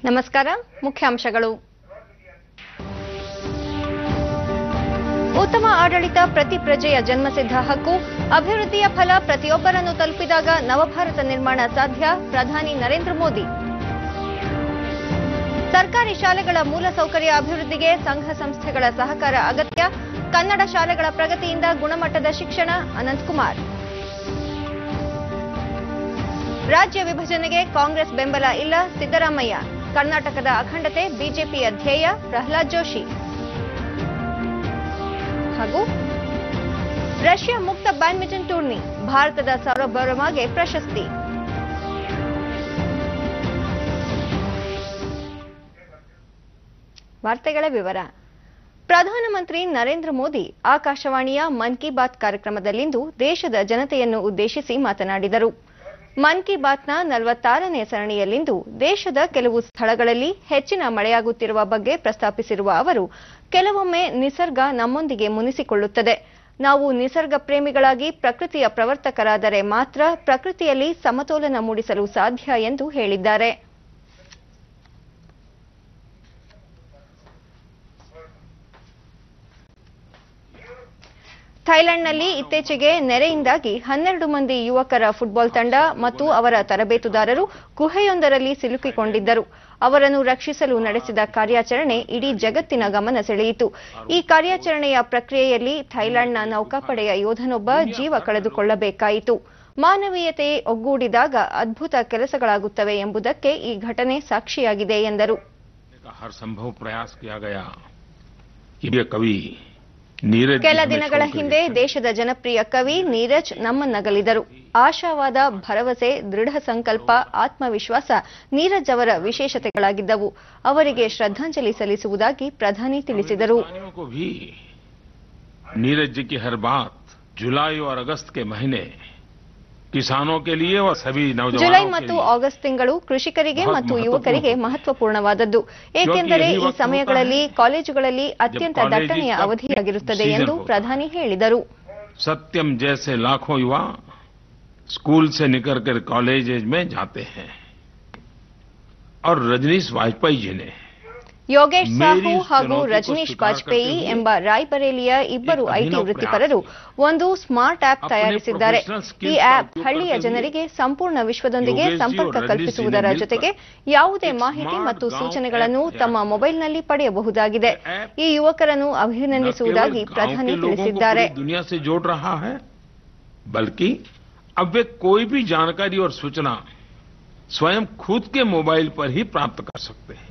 ನಮಸ್ಕಾರ ಮುಖ್ಯಾಂಶಗಳು ಉತ್ತಮ ಆಡಳಿತ ಪ್ರತಿ ಪ್ರಜೆಯ ಜನ್ಮಸಿದ್ಧ ಹಕ್ಕು ಅಭಿವೃದ್ಧಿಯ ಫಲ ಪ್ರತಿಯೊಬ್ಬರನ್ನು ತಲುಪಿದಾಗ ನವಭಾರತ ನಿರ್ಮಾಣ ಸಾಧ್ಯ ಪ್ರಧಾನಿ ನರೇಂದ್ರ ಮೋದಿ ಸರ್ಕಾರಿ ಶಾಲೆಗಳ ಮೂಲಸೌಕರ್ಯ ಅಭಿವೃದ್ಧಿಗೆ ಸಂಘ ಸಂಸ್ಥೆಗಳ ಸಹಕಾರ ಅಗತ್ಯ ಕನ್ನಡ ಶಾಲೆಗಳ ಪ್ರಗತಿಯಿಂದ ಗುಣಮಟ್ಟದ ಶಿಕ್ಷಣ ಅನಂತಕುಮಾರ್ ರಾಜ್ಯ ವಿಭಜನೆಗೆ ಕಾಂಗ್ರೆಸ್ ಬೆಂಬಲ ಇಲ್ಲ ಸಿದ್ದರಾಮಯ್ಯ ಕರ್ನಾಟಕದ ಅಖಂಡತೆ ಬಿಜೆಪಿಯ ಧ್ಯೇಯ ಪ್ರಹ್ಲಾದ್ ಜೋಶಿ ಹಾಗೂ ರಷ್ಯಾ ಮುಕ್ತ ಬ್ಯಾಡ್ಮಿಂಟನ್ ಟೂರ್ನಿ ಭಾರತದ ಸೌರಭ್ ವರ್ಮಾಗೆ ಪ್ರಶಸ್ತಿ ವಾರ್ತೆಗಳ ವಿವರ ಪ್ರಧಾನಮಂತ್ರಿ ನರೇಂದ್ರ ಮೋದಿ ಆಕಾಶವಾಣಿಯ ಮನ್ ಕಿ ಬಾತ್ ಕಾರ್ಯಕ್ರಮದಲ್ಲಿಂದು ದೇಶದ ಜನತೆಯನ್ನು ಉದ್ದೇಶಿಸಿ ಮಾತನಾಡಿದರು ಮನ್ ಕಿ ಬಾತ್ನ ನಲವತ್ತಾರನೇ ಸರಣಿಯಲ್ಲಿಂದು ದೇಶದ ಕೆಲವು ಸ್ಥಳಗಳಲ್ಲಿ ಹೆಚ್ಚಿನ ಮಳೆಯಾಗುತ್ತಿರುವ ಬಗ್ಗೆ ಪ್ರಸ್ತಾಪಿಸಿರುವ ಅವರು ಕೆಲವೊಮ್ಮೆ ನಿಸರ್ಗ ನಮ್ಮೊಂದಿಗೆ ಮುನಿಸಿಕೊಳ್ಳುತ್ತದೆ ನಾವು ನಿಸರ್ಗ ಪ್ರೇಮಿಗಳಾಗಿ ಪ್ರಕೃತಿಯ ಪ್ರವರ್ತಕರಾದರೆ ಮಾತ್ರ ಪ್ರಕೃತಿಯಲ್ಲಿ ಸಮತೋಲನ ಮೂಡಿಸಲು ಸಾಧ್ಯ ಎಂದು ಹೇಳಿದ್ದಾರೆ ಥೈಲ್ಯಾಂಡ್ನಲ್ಲಿ ಇತ್ತೀಚೆಗೆ ನೆರೆಯಿಂದಾಗಿ ಹನ್ನೆರಡು ಮಂದಿ ಯುವಕರ ಫುಟ್ಬಾಲ್ ತಂಡ ಮತ್ತು ಅವರ ತರಬೇತುದಾರರು ಗುಹೆಯೊಂದರಲ್ಲಿ ಸಿಲುಕಿಕೊಂಡಿದ್ದರು ಅವರನ್ನು ರಕ್ಷಿಸಲು ನಡೆಸಿದ ಕಾರ್ಯಾಚರಣೆ ಇಡೀ ಜಗತ್ತಿನ ಗಮನ ಸೆಳೆಯಿತು ಈ ಕಾರ್ಯಾಚರಣೆಯ ಪ್ರಕ್ರಿಯೆಯಲ್ಲಿ ಥೈಲ್ಯಾಂಡ್ನ ನೌಕಾಪಡೆಯ ಯೋಧನೊಬ್ಬ ಜೀವ ಕಳೆದುಕೊಳ್ಳಬೇಕಾಯಿತು ಮಾನವೀಯತೆ ಒಗ್ಗೂಡಿದಾಗ ಅದ್ಭುತ ಕೆಲಸಗಳಾಗುತ್ತವೆ ಎಂಬುದಕ್ಕೆ ಈ ಘಟನೆ ಸಾಕ್ಷಿಯಾಗಿದೆ ಎಂದರು का हर संभव प्रयास किया गया कि ये कवि नीरज ಕೆಲ हमें ದಿನಗಳ छोड़कर ಹಿಂದೆ गए। ದೇಶದ ಜನಪ್ರಿಯ ಕವಿ ನೀರಜ್ ನಮ್ಮನ್ನಗಲಿದರು ಆಶಾವಾದ ಭರವಸೆ ದೃಢ ಸಂಕಲ್ಪ ಆತ್ಮವಿಶ್ವಾಸ ನೀರಜ್ ಅವರ ವಿಶೇಷತೆಗಳಾಗಿದ್ದವು ಅವರಿಗೆ ಶ್ರದ್ಧಾಂಜಲಿ ಸಲ್ಲಿಸುವುದಾಗಿ ಪ್ರಧಾನಿ ತಿಳಿಸಿದರು किसानियों को भी नीरज जी की हर बात जुलाई और अगस्त के महीने किसानों के लिए और सभी ಜುಲೈ नौजवानों ಮತ್ತು के लिए ಆಗಸ್ಟ್ ತಿಂಗಳು ಕೃಷಿಕರಿಗೆ ಬಹಳ ಮತ್ತು ಮಹತ್ವಪೂರ್ಣ ಯುವಕರಿಗೆ ಮಹತ್ವಪೂರ್ಣವಾದದ್ದು ಏಕೆಂದರೆ ಯಹಿ ಈ ವಕ್ತ್ ಸಮಯಗಳಲ್ಲಿ ಹೋತಾ ಹೈ ಕಾಲೇಜುಗಳಲ್ಲಿ ಅತ್ಯಂತ ಕಾಲೇಜ್ ದಟ್ಟಣೆಯ ಕಾ ಅವಧಿಯಾಗಿರುತ್ತದೆ ಸೀಸನ್ ಎಂದು ಹೋತಾ ಪ್ರಧಾನಿ ಹೇಳಿದರು सत्यम जैसे लाखों युवा स्कूल से निकल कर कॉलेज में जाते हैं और रजनीश वाजपेयी जी ने ಯೋಗೇಶ್ ಸಾಹು ಮೇರಿ ಹಾಗೂ ಚುನೌತಿ ಕೋ ರಜನೀಶ್ ಸ್ವೀಕಾರ ವಾಜಪೇಯಿ ಕರ್ತೆ ಹುಯೆ ಎಂಬ ರಾಯ್ಬರೇಲಿಯ ಇಬ್ಬರು एक ಐಟಿ अभिनव ವೃತ್ತಿಪರರು ಒಂದು ಸ್ಮಾರ್ಟ್ ಆಪ್ अपने ತಯಾರಿಸಿದ್ದಾರೆ professional ಈ skills का ಆಪ್ उपयोग ಹಳ್ಳಿಯ करते हुए ಜನರಿಗೆ ಸಂಪೂರ್ಣ ವಿಶ್ವದೊಂದಿಗೆ ಯೋಗೇಶ್ ಜಿ ಸಂಪರ್ಕ और ರಜನೀಶ್ ಜಿ ಕಲ್ಪಿಸುವುದರ ಮಿಲ್ಕರ್ ಜೊತೆಗೆ ಯಾವುದೇ एक ಮಾಹಿತಿ smart ಮತ್ತು गांव ಸೂಚನೆಗಳನ್ನು app ತಮ್ಮ तैयार ಮೊಬೈಲ್ನಲ್ಲಿ ಪಡೆಯಬಹುದಾಗಿದೆ ये app ಈ ಯುವಕರನ್ನು न केवल ಅಭಿನಂದಿಸುವುದಾಗಿ गांव ಪ್ರಧಾನಿ के लोगों को ತಿಳಿಸಿದ್ದಾರೆ पूरी दुनिया से जोड़ रहा है बल्कि अब वे कोई भी जानकारी और सूचना स्वयं खुद के मोबाइल पर ही प्राप्त कर सकते हैं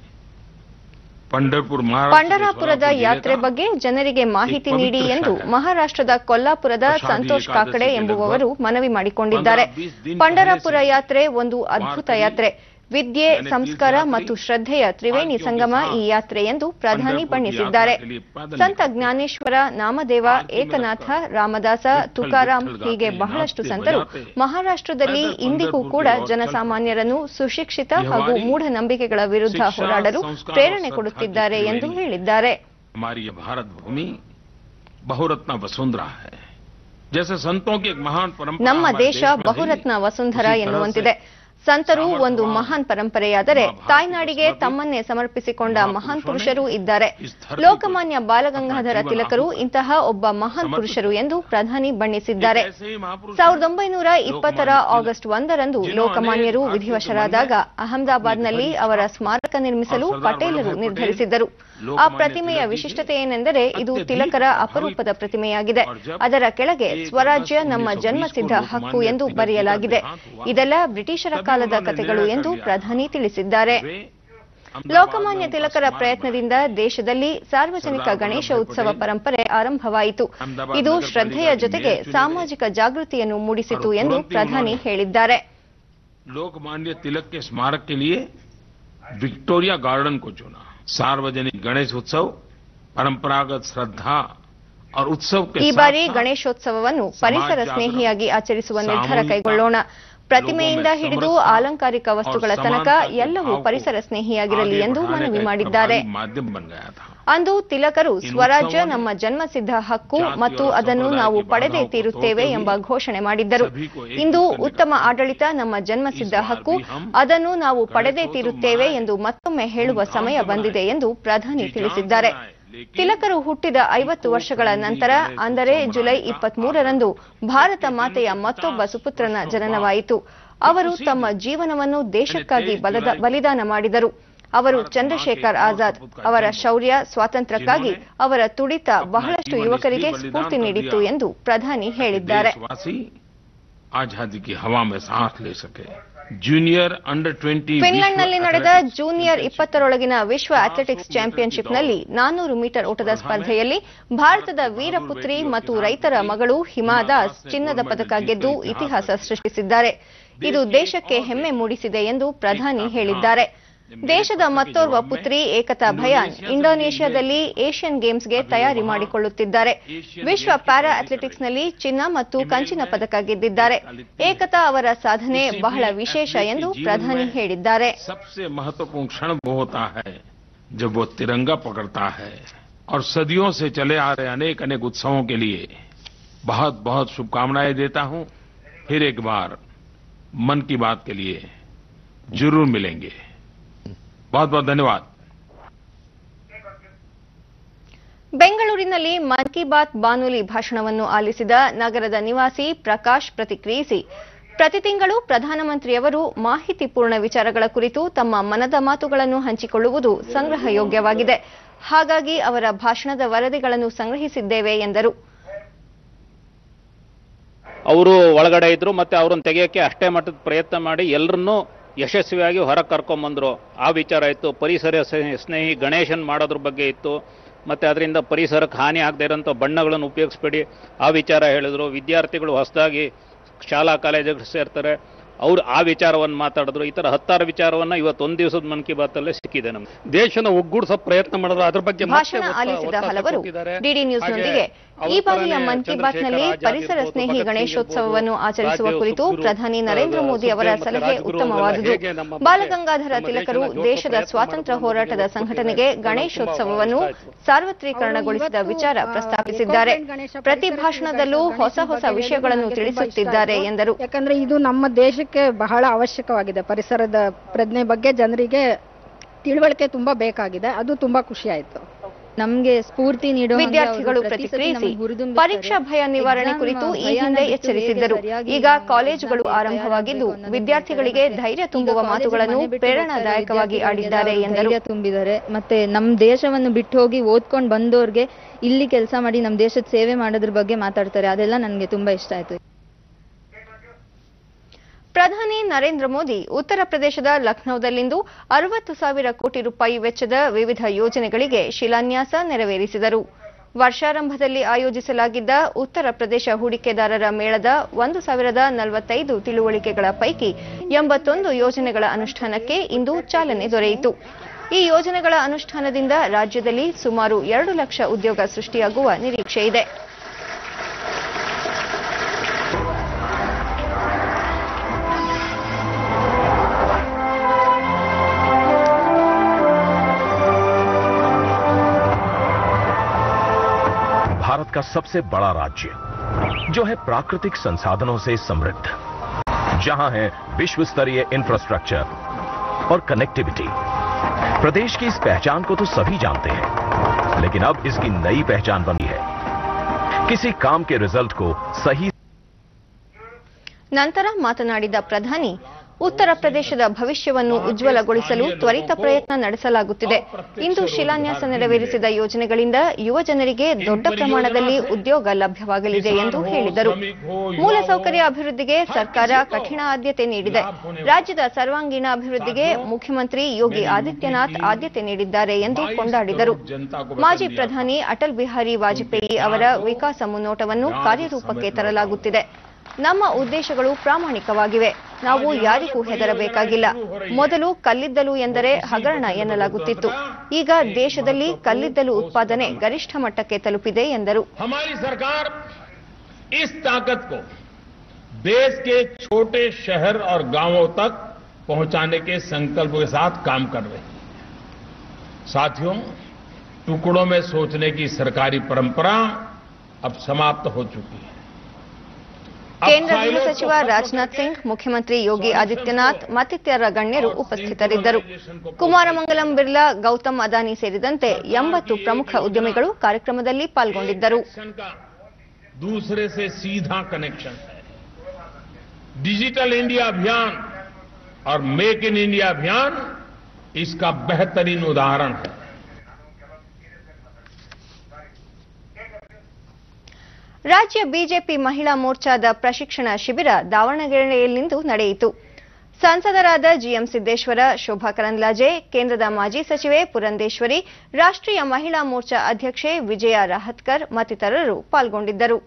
पंढरपुर महाराष्ट्र के ಪಂಡರಾಪುರದ सोलापुर जिले ಯಾತ್ರೆ का ಬಗ್ಗೆ ಜನರಿಗೆ ಮಾಹಿತಿ ಪವಿತ್ರ ನೀಡಿ ಎಂದು ಶಹರ. ಮಹಾರಾಷ್ಟ್ರದ ಕೊಲ್ಲಾಪುರದ ಆಷಾಢಿ ಸಂತೋಷ್ ಏಕಾದಶಿ ಕಾಕಡೆ ಕೆ ಎಂಬುವವರು ಲಗ್ಭಗ್ ಮನವಿ ಮಾಡಿಕೊಂಡಿದ್ದಾರೆ 15-20 ದಿನ ಪಂಡರಾಪುರ ಪಹಲೆ ಸೆ ಯಾತ್ರೆ ಒಂದು ಅದ್ಭುತ ವಾರ್ಕರಿ, ಯಾತ್ರೆ ವಿದ್ಯೆ यानी ಸಂಸ್ಕಾರ तीर्थयात्री, ಮತ್ತು ಶ್ರದ್ಧೆಯ ತ್ರಿವೇಣಿ ಭಾಗ್ಯೋಗಿ ಸಂಗಮ ಸಾಥ್ ಈ ಯಾತ್ರೆ ಎಂದು ಪ್ರಧಾನಿ पंढरपुर की ಬಣ್ಣಿಸಿದ್ದಾರೆ यात्रा के लिए पैदल ಸಂತ निकलते हैं। ಜ್ಞಾನೇಶ್ವರ ನಾಮದೇವ ಆರತಿ ಏಕನಾಥ ಮೂಲಕ ರಾಮದಾಸ ವಿಠ್ಠಲ್ ತುಕಾರಾಂ ವಿಠ್ಠಲ್ ಹೀಗೆ ಗಾತೆ, ಬಹಳಷ್ಟು ನಾಚ್ತೆ, ಸಂತರು ಬಜಾತೆ, ಮಹಾರಾಷ್ಟ್ರದಲ್ಲಿ पैदल ಇಂದಿಗೂ पंढरपुर ಕೂಡ की ओर ಜನಸಾಮಾನ್ಯರನ್ನು ಸುಶಿಕ್ಷಿತ यह ಹಾಗೂ हमारी ಮೂಢನಂಬಿಕೆಗಳ ವಿರುದ್ಧ शिक्षा, ಹೋರಾಡಲು संस्कार और ಪ್ರೇರಣೆ श्रद्धा ಕೊಡುತ್ತಿದ್ದಾರೆ की ಎಂದು त्रिवेणी। ಹೇಳಿದ್ದಾರೆ हमारी ये भारत भूमि बहुरत्ना वसुंधरा है जैसे संतों की एक महान परंपरा ನಮ್ಮ हमारे ದೇಶ देश में रही, ಬಹುರತ್ನ ವಸುಂಧರ उसी तरह ಎನ್ನುವಂತಿದೆ से ಸಂತರು ಸಾಮರ್ಥ್ಯವಾನ್ ಒಂದು ಮಹಾನ್ ಪರಂಪರೆಯಾದರೆ ಮಹಾಭಾರತ ತಾಯ್ನಾಡಿಗೆ ಸಮರ್ಪಿತ ತಮ್ಮನ್ನೇ ಸಮರ್ಪಿಸಿಕೊಂಡ ಮಹಾನ್ ಮಹಾಪುರುಷನೇ ಪುರುಷರು ಇದ್ದಾರೆ ಇಸ್ ಧರತಿ ಲೋಕಮಾನ್ಯ ಪರ್ ಬಾಲಗಂಗಾಧರ ಅಪನಾ ತಿಲಕರು ಜೀವನ ಇಂತಹ ಒಬ್ಬ ಮಹಾನ್ ಸಮರ್ಪಿತ ಪುರುಷರು ಎಂದು ಪ್ರಧಾನಿ ಬಣ್ಣಿಸಿದ್ದಾರೆ एक ऐसे ही महापुरुष ಸಾವಿರದ हैं, ಒಂಬೈನೂರ ಇಪ್ಪತ್ತರ ಲೋಕಮಾನ್ಯ ತಿಲಕ್, ಆಗಸ್ಟ್ ಒಂದರಂದು ಜಿನ್ನೋ ಲೋಕಮಾನ್ಯರು ಅನೇಕ ವಿಧಿವಶರಾದಾಗ ಭಾರತೀಯ ಅಹಮದಾಬಾದ್ನಲ್ಲಿ अपनी ಅವರ धर्म ಸ್ಮಾರಕ ನಿರ್ಮಿಸಲು और सरदार ಪಟೇಲರು वल्लभ भाई ನಿರ್ಧರಿಸಿದ್ದರು पटेल, ಆ लोकमान्ಯ ಪ್ರತಿಮೆಯ ತಿಲಕ್ ಜಿ ವಿಶಿಷ್ಟತೆ ಗೆ ಏನೆಂದರೆ ಇದು ಅತ್ಯಧಿಕ ತಿಲಕರ ಪ್ರಭಾವಿತ ಅಪರೂಪದ ಪ್ರತಿಮೆಯಾಗಿದೆ और जब ಅದರ ಕೆಳಗೆ एक ಸ್ವರಾಜ್ಯ अगस्त ನಮ್ಮ 1920 ಜನ್ಮಸಿದ್ಧ को ಹಕ್ಕು लोकमान्य ಎಂದು तिलक जी का ಬರೆಯಲಾಗಿದೆ देहांत हुआ, ಇದೆಲ್ಲ ಬ್ರಿಟಿಷರ तभी ಕಾಲದ उन्होंने ಕಥೆಗಳು निर्णय ಎಂದು कर लिया ಪ್ರಧಾನಿ ತಿಳಿಸಿದ್ದಾರೆ वे अहमदाबाद ಲೋಕಮಾನ್ಯ में उनका ತಿಲಕರ स्मारक ಪ್ರಯತ್ನದಿಂದ ದೇಶದಲ್ಲಿ ಸಾರ್ವಜನಿಕ ಸರ್ದಾರ್ ಗಣೇಶ ವಲ್ಲಭಭಾಯಿ ಉತ್ಸವ ಪಟೇಲ್, ಪರಂಪರೆ ಆರಂಭವಾಯಿತು ಅಹಮದಾಬಾದ್ ಇದು ನಗರ ಶ್ರದ್ಧೆಯ ಪಾಲಿಕೆ ಜೊತೆಗೆ ಮೇಯರ್ ಚುನಾವಣೆ ಸಾಮಾಜಿಕ ಜಾಗೃತಿಯನ್ನು ಮೂಡಿಸಿತು और ಎಂದು तुरंत ही ಪ್ರಧಾನಿ उन्होंने ಹೇಳಿದ್ದಾರೆ लोकमान्य तिलक के स्मारक के लिए विक्टोरिया गार्डन को चुना सार्वजनिक गणेश उत्सव परंपरागत श्रद्धा और उत्सव के ಈ साथ ಬಾರಿ साथ ಗಣೇಶೋತ್ಸವವನ್ನು ಸಮಾಜ ಪರಿಸರ ಜಾಗೃತಿ, ಸ್ನೇಹಿಯಾಗಿ ಆಚರಿಸುವ ನಿರ್ಧಾರ ಸಾಮೂಹಿಕ ಕೈಗೊಳ್ಳೋಣ ಪ್ರತಿಮೆಯಿಂದ ಹಿಡಿದು ಆಲಂಕಾರಿಕ ವಸ್ತುಗಳ ತನಕ ಎಲ್ಲವೂ ಪರಿಸರ ಸ್ನೇಹಿಯಾಗಿರಲಿ ಎಂದು ಮನವಿ ಮಾಡಿದ್ದಾರೆ माध्यम बन गया था ಅಂದು ತಿಲಕರು ಸ್ವರಾಜ್ಯ ನಮ್ಮ ಜನ್ಮಸಿದ್ಧ ಹಕ್ಕು ಮತ್ತು ಅದನ್ನು ನಾವು ಪಡೆದೇ ತೀರುತ್ತೇವೆ ಎಂಬ ಘೋಷಣೆ ಮಾಡಿದ್ದರು ಇಂದು ಉತ್ತಮ ಆಡಳಿತ ನಮ್ಮ ಜನ್ಮಸಿದ್ಧ ಹಕ್ಕು ಅದನ್ನು ನಾವು ಪಡೆದೇ ತೀರುತ್ತೇವೆ ಎಂದು ಮತ್ತೊಮ್ಮೆ ಹೇಳುವ ಸಮಯ ಬಂದಿದೆ ಎಂದು ಪ್ರಧಾನಿ ತಿಳಿಸಿದ್ದಾರೆ ತಿಲಕರು ಹುಟ್ಟಿದ ಐವತ್ತು ವರ್ಷಗಳ ನಂತರ ಅಂದರೆ ಜುಲೈ ಇಪ್ಪತ್ಮೂರರಂದು ಭಾರತ ಮಾತೆಯ ಮತ್ತೊಬ್ಬ ಸುಪುತ್ರನ ಜನನವಾಯಿತು ಅವರು ತಮ್ಮ ಜೀವನವನ್ನು ದೇಶಕ್ಕಾಗಿ ಬಲದ- ಬಲಿದಾನ ಮಾಡಿದರು ಅವರು ಚಂದ್ರಶೇಖರ್ ಆಜಾದ್ ಅವರ ಶೌರ್ಯ ಸ್ವಾತಂತ್ರ್ಯಕ್ಕಾಗಿ ಅವರ ತುಡಿತ ಬಹಳಷ್ಟು ಯುವಕರಿಗೆ ಸ್ಫೂರ್ತಿ ನೀಡಿತ್ತು ಎಂದು ಪ್ರಧಾನಿ ಹೇಳಿದ್ದಾರೆ देशवासी आजादी की हवा में सांस ले सके जूनियर अंडर ट्वेंटी ಫಿನ್ಲೆಂಡ್ನಲ್ಲಿ ನಡೆದ ಜೂನಿಯರ್ ಇಪ್ಪತ್ತರೊಳಗಿನ ವಿಶ್ವ ಅಥ್ಲೆಟಿಕ್ಸ್ ಚಾಂಪಿಯನ್ಶಿಪ್ನಲ್ಲಿ ನಾನ್ನೂರು ಮೀಟರ್ ಓಟದ ಸ್ಪರ್ಧೆಯಲ್ಲಿ ಭಾರತದ ವೀರಪುತ್ರಿ ಮತ್ತು ರೈತರ ಮಗಳು ಹಿಮಾ ದಾಸ್ ಚಿನ್ನದ ಪದಕ ಗೆದ್ದು ಇತಿಹಾಸ ಸೃಷ್ಟಿಸಿದ್ದಾರೆ ಇದು ದೇಶಕ್ಕೆ ಹೆಮ್ಮೆ ಮೂಡಿಸಿದೆ ಎಂದು ಪ್ರಧಾನಿ ಹೇಳಿದ್ದಾರೆ ದೇಶದ ಮತ್ತೋರ್ವ ಪುತ್ರಿ ಏಕತಾ ಭಯಾನ್ ಇಂಡೋನೇಷ್ಯಾದಲ್ಲಿ ಏಷ್ಯನ್ ಗೇಮ್ಸ್ಗೆ ತಯಾರಿ ಮಾಡಿಕೊಳ್ಳುತ್ತಿದ್ದಾರೆ ವಿಶ್ವ ಪ್ಯಾರಾ ಅಥ್ಲೆಟಿಕ್ಸ್ನಲ್ಲಿ ಚಿನ್ನ ಮತ್ತು ಕಂಚಿನ ಪದಕ ಗೆದ್ದಿದ್ದಾರೆ ಏಕತಾ ಅವರ ಸಾಧನೆ ಬಹಳ ವಿಶೇಷ ಎಂದು ಪ್ರಧಾನಿ ಹೇಳಿದ್ದಾರೆ सबसे महत्वपूर्ण क्षण वो होता है जब वो तिरंगा पकड़ता है और सदियों से चले आ रहे अनेक अनेक उत्सवों के लिए बहुत बहुत शुभकामनाएं देता हूं फिर एक बार मन की बात के लिए जरूर मिलेंगे बहुत बहुत धन्यवाद ಬೆಂಗಳೂರಿನಲ್ಲಿ ಮನ್ ಕಿ ಬಾತ್ ಬಾನುಲಿ ಭಾಷಣವನ್ನು ಆಲಿಸಿದ ನಗರದ ನಿವಾಸಿ ಪ್ರಕಾಶ್ ಪ್ರತಿಕ್ರಿಯಿಸಿ ಪ್ರತಿ ತಿಂಗಳು ಪ್ರಧಾನಮಂತ್ರಿಯವರು ಮಾಹಿತಿಪೂರ್ಣ ವಿಚಾರಗಳ ಕುರಿತು ತಮ್ಮ ಮನದ ಮಾತುಗಳನ್ನು ಹಂಚಿಕೊಳ್ಳುವುದು ಸಂಗ್ರಹಯೋಗ್ಯವಾಗಿದೆ ಹಾಗಾಗಿ ಅವರ ಭಾಷಣದ ವರದಿಗಳನ್ನು ಸಂಗ್ರಹಿಸಿದ್ದೇವೆ ಎಂದರು ಅವರು ಒಳಗಡೆ ಇದ್ರು ಮತ್ತೆ ಅವ್ರನ್ನ ತೆಗೆಯೋಕ್ಕೆ ಅಷ್ಟೇ ಮಟ್ಟದ ಪ್ರಯತ್ನ ಮಾಡಿ ಎಲ್ಲರನ್ನೂ ಯಶಸ್ವಿಯಾಗಿ ಹೊರಗೆ ಕರ್ಕೊಂಬಂದ್ರು ಆ ವಿಚಾರ ಇತ್ತು ಪರಿಸರ ಸ್ನೇ- ಸ್ನೇಹಿ ಗಣೇಶನ್ ಮಾಡೋದ್ರ ಬಗ್ಗೆ ಇತ್ತು ಮತ್ತೆ ಅದರಿಂದ ಪರಿಸರಕ್ಕೆ ಹಾನಿ ಆಗದೇ ಇರೋಂಥ ಬಣ್ಣಗಳನ್ನು ಉಪಯೋಗಿಸ್ಬೇಡಿ ಆ ವಿಚಾರ ಹೇಳಿದ್ರು ವಿದ್ಯಾರ್ಥಿಗಳು ಹೊಸದಾಗಿ ಶಾಲಾ ಕಾಲೇಜುಗಳು ಸೇರ್ತಾರೆ ಅವ್ರು ಆ ವಿಚಾರವನ್ನು ಮಾತಾಡಿದ್ರು ಈ ಥರ ಹತ್ತಾರು ವಿಚಾರವನ್ನ ಇವತ್ತು ಒಂದು ದಿವಸದ ಮನ್ ಕಿ ಬಾತಲ್ಲೇ ಸಿಕ್ಕಿದೆ ನಮ್ಗೆ ದೇಶನ ಒಗ್ಗೂಡಿಸೋ ಪ್ರಯತ್ನ ಮಾಡಿದ್ರು ಅದ್ರ ಬಗ್ಗೆ ಮತ್ತೆ ಭಾಷಣ ಒತ್ತ- ಆಲಿಸಿದ ಒತ್ತಾಸೆ ಹಲವರು ಕೊಟ್ಟಿದ್ದಾರೆ. ಡಿಡಿ ನ್ಯೂಸ್ನೊಂದಿಗೆ ಹಾಗೆ ಈ ಅವ್ರ ಬಾರಿಯ ಪರನೇ ಮನ್ ಕಿ ಬಾತ್ನಲ್ಲಿ ಚಂದ್ರಶೇಖರ್ ಆಜಾದ್ ಪರಿಸರ ಇರ್ಬೋದು, ಸ್ನೇಹಿ ಭಗತ್ ಸಿಂಗ್ ಗಣೇಶೋತ್ಸವವನ್ನು ಇರ್ಬೋದು, ಆಚರಿಸುವ ರಾಜೀವ್ ಕುರಿತು ಸುಖ್ಗುರು, ಪ್ರಧಾನಿ ನರೇಂದ್ರ ಆ, ಮೋದಿ ಅವರ ಸುಖ್ದೇವ್ ಮತ್ತೆ ಸಲಹೆ ರಾಜ್ಗುರು ಉತ್ತಮವಾದುದು ಹೇಗೆ ನಮ್ಮ ಬಗ್ಗೆ ಬಾಲಗಂಗಾಧರ ನಮ್ಮ ತಿಲಕರು ದೇಶನ ಜೋಡಿಸೋ ದೇಶದ ಪ್ರಯತ್ನ ಸ್ವಾತಂತ್ರ್ಯ ಮಾಡಿದ್ರು ಹೋರಾಟದ ಬಗ್ಗೆ ಸಂಘಟನೆಗೆ ತುಂಬಾ ಗಣೇಶೋತ್ಸವವನ್ನು ಇಷ್ಟ ಆಯ್ತು. ಸಾರ್ವತ್ರೀಕರಣಗೊಳಿಸಿದ ಅವರು ವಿಚಾರ ಇವತ್ತು, ಪ್ರಸ್ತಾಪಿಸಿದ್ದಾರೆ ಆ, ಎಕೋ-ಫ್ರೆಂಡ್ ಗಣೇಶ ಪ್ರತಿ ಪರಿಸರ ಭಾಷಣದಲ್ಲೂ ಸ್ನೇಹಿ ಹೊಸ ಗಣೇಶನ ಹೊಸ ಬಗ್ಗೆ ವಿಷಯಗಳನ್ನು ನನಗೆ ತುಂಬಾ ಇಷ್ಟ ತಿಳಿಸುತ್ತಿದ್ದಾರೆ ಆಯ್ತು. ಎಂದರು ಯಾಕಂದ್ರೆ ಇದು ನಮ್ಮ ದೇಶಕ್ಕೆ ಬಹಳ ಅವಶ್ಯಕವಾಗಿದೆ ಪರಿಸರದ ಪ್ರಜ್ಞೆ ಬಗ್ಗೆ ಜನರಿಗೆ ತಿಳುವಳಿಕೆ ತುಂಬಾ ಬೇಕಾಗಿದೆ ಅದು ತುಂಬಾ ಖುಷಿ ಆಯ್ತು ನಮ್ಗೆ ಸ್ಫೂರ್ತಿ ನೀಡುವ ಹಾಗೆ ವಿದ್ಯಾರ್ಥಿಗಳು ಅವರು ಪ್ರತಿ ಸತಿ ಪ್ರತಿಕ್ರಿಯಿಸಿ ನಮ್ಗೆ ಹುರಿದುಂಬಿಸ್ತಾರೆ. ಪರೀಕ್ಷಾ ಭಯ ನಿವಾರಣೆ Exam ಕುರಿತು ಈ ಭಯನ ಹಿಂದೆ ಬಿಟ್ಟು ಎಚ್ಚರಿಸಿದ್ದರು ಹೇಗೆ ಸರಿಯಾಗಿ ಈಗ ನಾವು ಕಾಲೇಜುಗಳು exam ಗೆ ಆರಂಭವಾಗಿದ್ದು ತಯಾರಾಗಬೇಕು ಅನ್ನೋದನ್ನ ವಿದ್ಯಾರ್ಥಿಗಳಿಗೆ ಹೇಳ್ತಾರೆ. ಧೈರ್ಯ ಈಗ ತುಂಬುವ ಕಾಲೇಜಿಗೆ ಮಾತುಗಳನ್ನು ಮನೆ ಬಿಟ್ಟು ಪ್ರೇರಣಾದಾಯಕವಾಗಿ ಹೋಗ್ತಾ ಇರೋ ಆಡಿದ್ದಾರೆ ವಿದ್ಯಾರ್ಥಿಗಳಿಗೆಲ್ಲ ಎಂದರು ಧೈರ್ಯ ತುಂಬಿದ್ದಾರೆ ಮತ್ತೆ ನಮ್ ದೇಶವನ್ನು ಬಿಟ್ಟು ಹೋಗಿ ಓದ್ಕೊಂಡು ಬಂದೋರ್ಗೆ ಇಲ್ಲಿ ಕೆಲಸ ಮಾಡಿ ನಮ್ ದೇಶದ ಸೇವೆ ಮಾಡೋದ್ರ ಬಗ್ಗೆ ಮಾತಾಡ್ತಾರೆ ಅದೆಲ್ಲ ನನಗೆ ತುಂಬಾ ಇಷ್ಟ ಆಯ್ತು ಪ್ರಧಾನಿ ನರೇಂದ್ರ ಮೋದಿ ಉತ್ತರ ಪ್ರದೇಶದ ಲಖನೌದಲ್ಲಿಂದು ಅರವತ್ತು ಸಾವಿರ ಕೋಟಿ ರೂಪಾಯಿ ವೆಚ್ಚದ ವಿವಿಧ ಯೋಜನೆಗಳಿಗೆ ಶಿಲಾನ್ಯಾಸ ನೆರವೇರಿಸಿದರು ವರ್ಷಾರಂಭದಲ್ಲಿ ಆಯೋಜಿಸಲಾಗಿದ್ದ ಉತ್ತರ ಪ್ರದೇಶ ಹೂಡಿಕೆದಾರರ ಮೇಳದ ಒಂದು ಸಾವಿರದ ನಲವತ್ತೈದು ತಿಳುವಳಿಕೆಗಳ ಪೈಕಿ ಎಂಬತ್ತೊಂದು ಯೋಜನೆಗಳ ಅನುಷ್ಠಾನಕ್ಕೆ ಇಂದು ಚಾಲನೆ ದೊರೆಯಿತು ಈ ಯೋಜನೆಗಳ ಅನುಷ್ಠಾನದಿಂದ ರಾಜ್ಯದಲ್ಲಿ ಸುಮಾರು ಎರಡು ಲಕ್ಷ ಉದ್ಯೋಗ ಸೃಷ್ಟಿಯಾಗುವ ನಿರೀಕ್ಷೆಯಿದೆ भारत का सबसे बड़ा राज्य जो है प्राकृतिक संसाधनों से समृद्ध जहां है विश्व स्तरीय इंफ्रास्ट्रक्चर और कनेक्टिविटी प्रदेश की इस पहचान को तो सभी जानते हैं लेकिन अब इसकी नई पहचान बनी है किसी काम के रिजल्ट को सही ನಂತರ ಮಾತನಾಡಿದ ಪ್ರಧಾನಿ ಉತ್ತರ ಪ್ರದೇಶದ ಭವಿಷ್ಯವನ್ನು ಉಜ್ವಲಗೊಳಿಸಲು ತ್ವರಿತ ಪ್ರಯತ್ನ ನಡೆಸಲಾಗುತ್ತಿದೆ ಇಂದು ಶಿಲಾನ್ಯಾಸ ನೆರವೇರಿಸಿದ ಯೋಜನೆಗಳಿಂದ ಯುವ ಜನರಿಗೆ ದೊಡ್ಡ ಪ್ರಮಾಣದಲ್ಲಿ ಉದ್ಯೋಗ ಲಭ್ಯವಾಗಲಿದೆ ಎಂದು ಹೇಳಿದರು ಮೂಲಸೌಕರ್ಯ ಅಭಿವೃದ್ಧಿಗೆ ಸರ್ಕಾರ ಕಠಿಣ ಆದ್ಯತೆ ನೀಡಿದೆ ರಾಜ್ಯದ ಸರ್ವಾಂಗೀಣ ಅಭಿವೃದ್ಧಿಗೆ ಮುಖ್ಯಮಂತ್ರಿ ಯೋಗಿ ಆದಿತ್ಯನಾಥ್ ಆದ್ಯತೆ ನೀಡಿದ್ದಾರೆ ಎಂದು ಕೊಂಡಾಡಿದರು ಮಾಜಿ ಪ್ರಧಾನಿ ಅಟಲ್ ಬಿಹಾರಿ ವಾಜಪೇಯಿ ಅವರ ವಿಕಾಸ ಮುನ್ನೋಟವನ್ನು ಕಾರ್ಯರೂಪಕ್ಕೆ ತರಲಾಗುತ್ತಿದೆ ನಮ್ಮ ಉದ್ದೇಶಗಳು ಪ್ರಾಮಾಣಿಕವಾಗಿವೆ ನಾವು ಯಾರಿಗೂ ಹೆದರಬೇಕಾಗಿಲ್ಲ ಮೊದಲು ಕಲ್ಲಿದ್ದಲು ಎಂದರೆ ಹಗರಣ ಎನ್ನಲಾಗುತ್ತಿತ್ತು ಈಗ ದೇಶದಲ್ಲಿ ಕಲ್ಲಿದ್ದಲು ಉತ್ಪಾದನೆ ಗರಿಷ್ಠ ಮಟ್ಟಕ್ಕೆ ತಲುಪಿದೆ ಎಂದರು हमारी सरकार इस ताकत को देश के छोटे शहर और गांवों तक पहुंचाने के संकल्प के साथ काम कर रही है साथियों टुकड़ों में सोचने की सरकारी परंपरा अब समाप्त हो चुकी है अब ಕೇಂದ್ರ ಗೃಹ फाइलों को ಸಚಿವ खत्म ರಾಜನಾಥ್ करके ಸಿಂಗ್ ಮುಖ್ಯಮಂತ್ರಿ ಯೋಗಿ ಆದಿತ್ಯನಾಥ್ ಮತ್ತಿತರ ಗಣ್ಯರು ಉಪಸ್ಥಿತರಿದ್ದರು ಕುಮಾರಮಂಗಲಂ ಬಿರ್ಲಾ ಗೌತಮ್ ಅದಾನಿ ಸೇರಿದಂತೆ ಎಂಬತ್ತು ಪ್ರಮುಖ ಉದ್ಯಮಿಗಳು ಕಾರ್ಯಕ್ರಮದಲ್ಲಿ ಪಾಲ್ಗೊಂಡಿದ್ದರು कनेक्शन का दूसरे से सीधा कनेक्शन है डिजिटल इंडिया अभियान और मेक इन इंडिया अभियान इसका बेहतरीन उदाहरण है ರಾಜ್ಯ ಬಿಜೆಪಿ ಮಹಿಳಾ ಮೋರ್ಚಾದ ಪ್ರಶಿಕ್ಷಣ ಶಿಬಿರ ದಾವಣಗೆರೆಯಲ್ಲಿಂದು ನಡೆಯಿತು ಸಂಸದರಾದ ಜಿಎಂ ಸಿದ್ದೇಶ್ವರ ಶೋಭಾ ಕರಂದ್ಲಾಜೆ ಕೇಂದ್ರದ ಮಾಜಿ ಸಚಿವೆ ಪುರಂದೇಶ್ವರಿ ರಾಷ್ಟ್ರೀಯ ಮಹಿಳಾ ಮೋರ್ಚಾ ಅಧ್ಯಕ್ಷೆ ವಿಜಯ ರಾಹತ್ಕರ್ ಮತ್ತಿತರರು ಪಾಲ್ಗೊಂಡಿದ್ದರು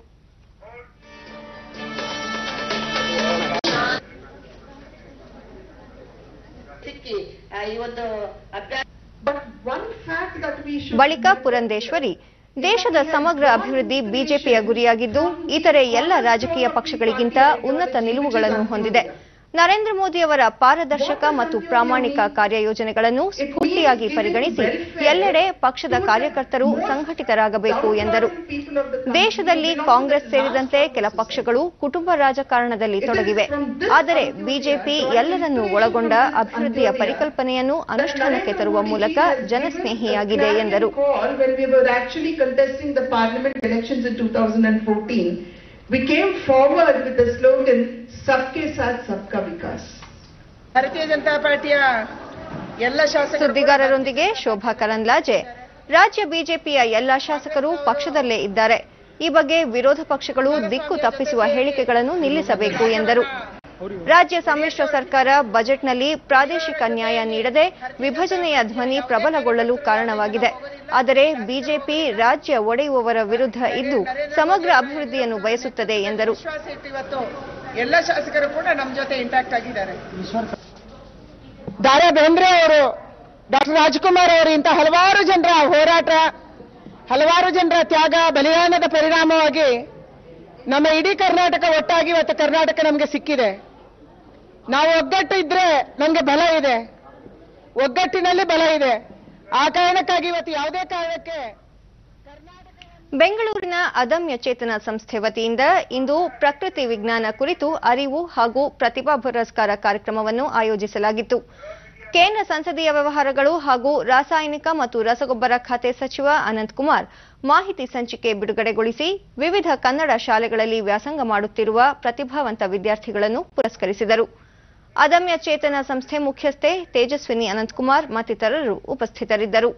ಬಳಿಕ ಪುರಂದೇಶ್ವರಿ ದೇಶದ ಸಮಗ್ರ ಅಭಿವೃದ್ಧಿ ಬಿಜೆಪಿಯ ಗುರಿಯಾಗಿದ್ದು ಇತರೆ ಎಲ್ಲ ರಾಜಕೀಯ ಪಕ್ಷಗಳಿಗಿಂತ ಉನ್ನತ ನಿಲುವುಗಳನ್ನು ಹೊಂದಿದೆ ನರೇಂದ್ರ ಮೋದಿಯವರ ಪಾರದರ್ಶಕ ಮತ್ತು ಪ್ರಾಮಾಣಿಕ ಕಾರ್ಯಯೋಜನೆಗಳನ್ನು ಸ್ಫೂರ್ತಿಯಾಗಿ ಪರಿಗಣಿಸಿ ಎಲ್ಲೆಡೆ ಪಕ್ಷದ ಕಾರ್ಯಕರ್ತರು ಸಂಘಟಿತರಾಗಬೇಕು ಎಂದರು ದೇಶದಲ್ಲಿ ಕಾಂಗ್ರೆಸ್ ಸೇರಿದಂತೆ ಕೆಲ ಪಕ್ಷಗಳು ಕುಟುಂಬ ರಾಜಕಾರಣದಲ್ಲಿ ತೊಡಗಿವೆ ಆದರೆ ಬಿಜೆಪಿ ಎಲ್ಲರನ್ನೂ ಒಳಗೊಂಡ ಅಭಿವೃದ್ಧಿಯ ಪರಿಕಲ್ಪನೆಯನ್ನು ಅನುಷ್ಠಾನಕ್ಕೆ ತರುವ ಮೂಲಕ ಜನಸ್ನೇಹಿಯಾಗಿದೆ ಎಂದರು recall when we were actually contesting the parliament elections in 2014, we came forward with the slogan Sabke Saath Sabka Vikas. ಭಾರತೀಯ ಜನತಾ ಪಾರ್ಟಿಯ ಎಲ್ಲ ಶಾಸಕರು ಸುದ್ದಿಗಾರರೊಂದಿಗೆ ಶೋಭಾ ಕರಂದ್ಲಾಜೆ ರಾಜ್ಯ ಬಿಜೆಪಿಯ ಎಲ್ಲಾ ಶಾಸಕರು ಪಕ್ಷದಲ್ಲೇ ಇದ್ದಾರೆ ಈ ಬಗ್ಗೆ ವಿರೋಧ ಪಕ್ಷಗಳು ದಿಕ್ಕು ತಪ್ಪಿಸುವ ಹೇಳಿಕೆಗಳನ್ನು ನಿಲ್ಲಿಸಬೇಕು ಎಂದರು ರಾಜ್ಯ ಸಮ್ಮಿಶ್ರ ಸರ್ಕಾರ ಬಜೆಟ್ನಲ್ಲಿ ಪ್ರಾದೇಶಿಕ ನ್ಯಾಯ ನೀಡದೆ ವಿಭಜನೆಯ ಧ್ವನಿ ಪ್ರಬಲಗೊಳ್ಳಲು ಕಾರಣವಾಗಿದೆ ಆದರೆ ಬಿಜೆಪಿ ರಾಜ್ಯ ಒಡೆಯುವವರ ವಿರುದ್ಧ ಇದ್ದು ಸಮಗ್ರ ಅಭಿವೃದ್ಧಿಯನ್ನು ಬಯಸುತ್ತದೆ ಎಂದರು ವಿಶ್ವಾಸ ಇಟ್ಟು ಇವತ್ತು ಎಲ್ಲ ಶಾಸಕರು ಕೂಡ ನಮ್ಮ ಜೊತೆ ಇಂಟ್ಯಾಕ್ಟ್ ಆಗಿದ್ದಾರೆ ದಾರಾ ಬೇಂದ್ರೆ ಅವರು ಡಾಕ್ಟರ್ ರಾಜ್ಕುಮಾರ್ ಅವರು ಇಂಥ ಹಲವಾರು ಜನರ ಹೋರಾಟ ಹಲವಾರು ಜನರ ತ್ಯಾಗ ಬಲಿದಾನದ ಪರಿಣಾಮವಾಗಿ ನಮ್ಮ ಇಡೀ ಕರ್ನಾಟಕ ಒಟ್ಟಾಗಿ ಇವತ್ತು ಕರ್ನಾಟಕ ನಮಗೆ ಸಿಕ್ಕಿದೆ ನಾವು ಒಗ್ಗಟ್ಟು ಇದ್ರೆ ನಮಗೆ ಬಲ ಇದೆ ಒಗ್ಗಟ್ಟಿನಲ್ಲಿ ಬಲ ಇದೆ ಆ ಕಾರಣಕ್ಕಾಗಿ ಇವತ್ತು ಯಾವುದೇ ಕಾರಣಕ್ಕೆ ಬೆಂಗಳೂರಿನ ಅದಮ್ಯ ಚೇತನ ಸಂಸ್ಥೆ ವತಿಯಿಂದ ಇಂದು ಪ್ರಕೃತಿ ವಿಜ್ಞಾನ ಕುರಿತು ಅರಿವು ಹಾಗೂ ಪ್ರತಿಭಾ ಪುರಸ್ಕಾರ ಕಾರ್ಯಕ್ರಮವನ್ನು ಆಯೋಜಿಸಲಾಗಿತ್ತು ಕೇಂದ್ರ ಸಂಸದೀಯ ವ್ಯವಹಾರಗಳು ಹಾಗೂ ರಾಸಾಯನಿಕ ಮತ್ತು ರಸಗೊಬ್ಬರ ಖಾತೆ ಸಚಿವ ಅನಂತಕುಮಾರ್ ಮಾಹಿತಿ ಸಂಚಿಕೆ ಬಿಡುಗಡೆಗೊಳಿಸಿ ವಿವಿಧ ಕನ್ನಡ ಶಾಲೆಗಳಲ್ಲಿ ವ್ಯಾಸಂಗ ಮಾಡುತ್ತಿರುವ ಪ್ರತಿಭಾವಂತ ವಿದ್ಯಾರ್ಥಿಗಳನ್ನು ಪುರಸ್ಕರಿಸಿದರು ಅದಮ್ಯ ಚೇತನ ಸಂಸ್ಥೆ ಮುಖ್ಯಸ್ಥೆ ತೇಜಸ್ವಿನಿ ಅನಂತಕುಮಾರ್ ಮತ್ತಿತರರು ಉಪಸ್ಥಿತರಿದ್ದರು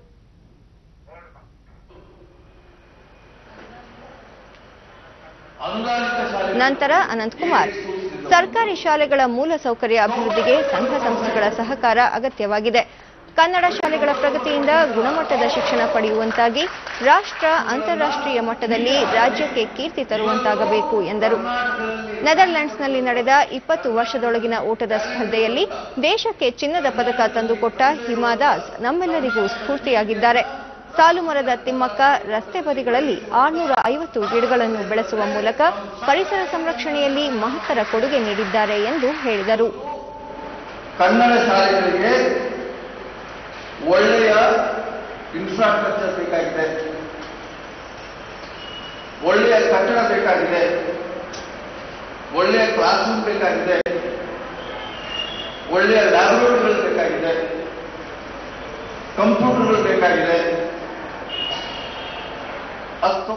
ನಂತರ ಅನಂತಕುಮಾರ್ ಸರ್ಕಾರಿ ಶಾಲೆಗಳ ಮೂಲ ಸೌಕರ್ಯ ಅಭಿವೃದ್ಧಿಗೆ ಸಂಘ ಸಂಸ್ಥೆಗಳ ಸಹಕಾರ ಅಗತ್ಯವಾಗಿದೆ ಕನ್ನಡ ಶಾಲೆಗಳ ಪ್ರಗತಿಯಿಂದ ಗುಣಮಟ್ಟದ ಶಿಕ್ಷಣ ಪಡೆಯುವಂತಾಗಿ ರಾಷ್ಟ್ರ ಅಂತಾರಾಷ್ಟ್ರೀಯ ಮಟ್ಟದಲ್ಲಿ ರಾಜ್ಯಕ್ಕೆ ಕೀರ್ತಿ ತರುವಂತಾಗಬೇಕು ಎಂದರು ನೆದರ್ಲೆಂಡ್ಸ್ನಲ್ಲಿ ನಡೆದ ಇಪ್ಪತ್ತು ವರ್ಷದೊಳಗಿನ ಓಟದ ಸ್ಪರ್ಧೆಯಲ್ಲಿ ದೇಶಕ್ಕೆ ಚಿನ್ನದ ಪದಕ ತಂದುಕೊಟ್ಟ ಹಿಮಾ ದಾಸ್ ನಮ್ಮೆಲ್ಲರಿಗೂ ಸ್ಫೂರ್ತಿಯಾಗಿದ್ದಾರೆ ಸಾಲುಮರದ ತಿಮ್ಮಕ್ಕ ರಸ್ತೆ ಬದಿಗಳಲ್ಲಿ ಆರುನೂರ ಐವತ್ತು ಗಿಡಗಳನ್ನು ಬೆಳೆಸುವ ಮೂಲಕ ಪರಿಸರ ಸಂರಕ್ಷಣೆಯಲ್ಲಿ ಮಹತ್ತರ ಕೊಡುಗೆ ನೀಡಿದ್ದಾರೆ ಎಂದು ಹೇಳಿದರು ಕನ್ನಡ ಶಾಲೆಗಳಿಗೆ ಒಳ್ಳೆಯ ಇನ್ಫ್ರಾಸ್ಟ್ರಕ್ಚರ್ ಬೇಕಾಗಿದೆ ಒಳ್ಳೆಯ ಕಟ್ಟಡ ಬೇಕಾಗಿದೆ ಒಳ್ಳೆಯ ಕ್ಲಾಸ್ ರೂಮ್ ಬೇಕಾಗಿದೆ ಒಳ್ಳೆಯ ಲ್ಯಾಬ್ರೇಟರಿಗಳು ಬೇಕಾಗಿದೆ ಕಂಪ್ಯೂಟರ್ಗಳು ಬೇಕಾಗಿದೆ ಅಷ್ಟು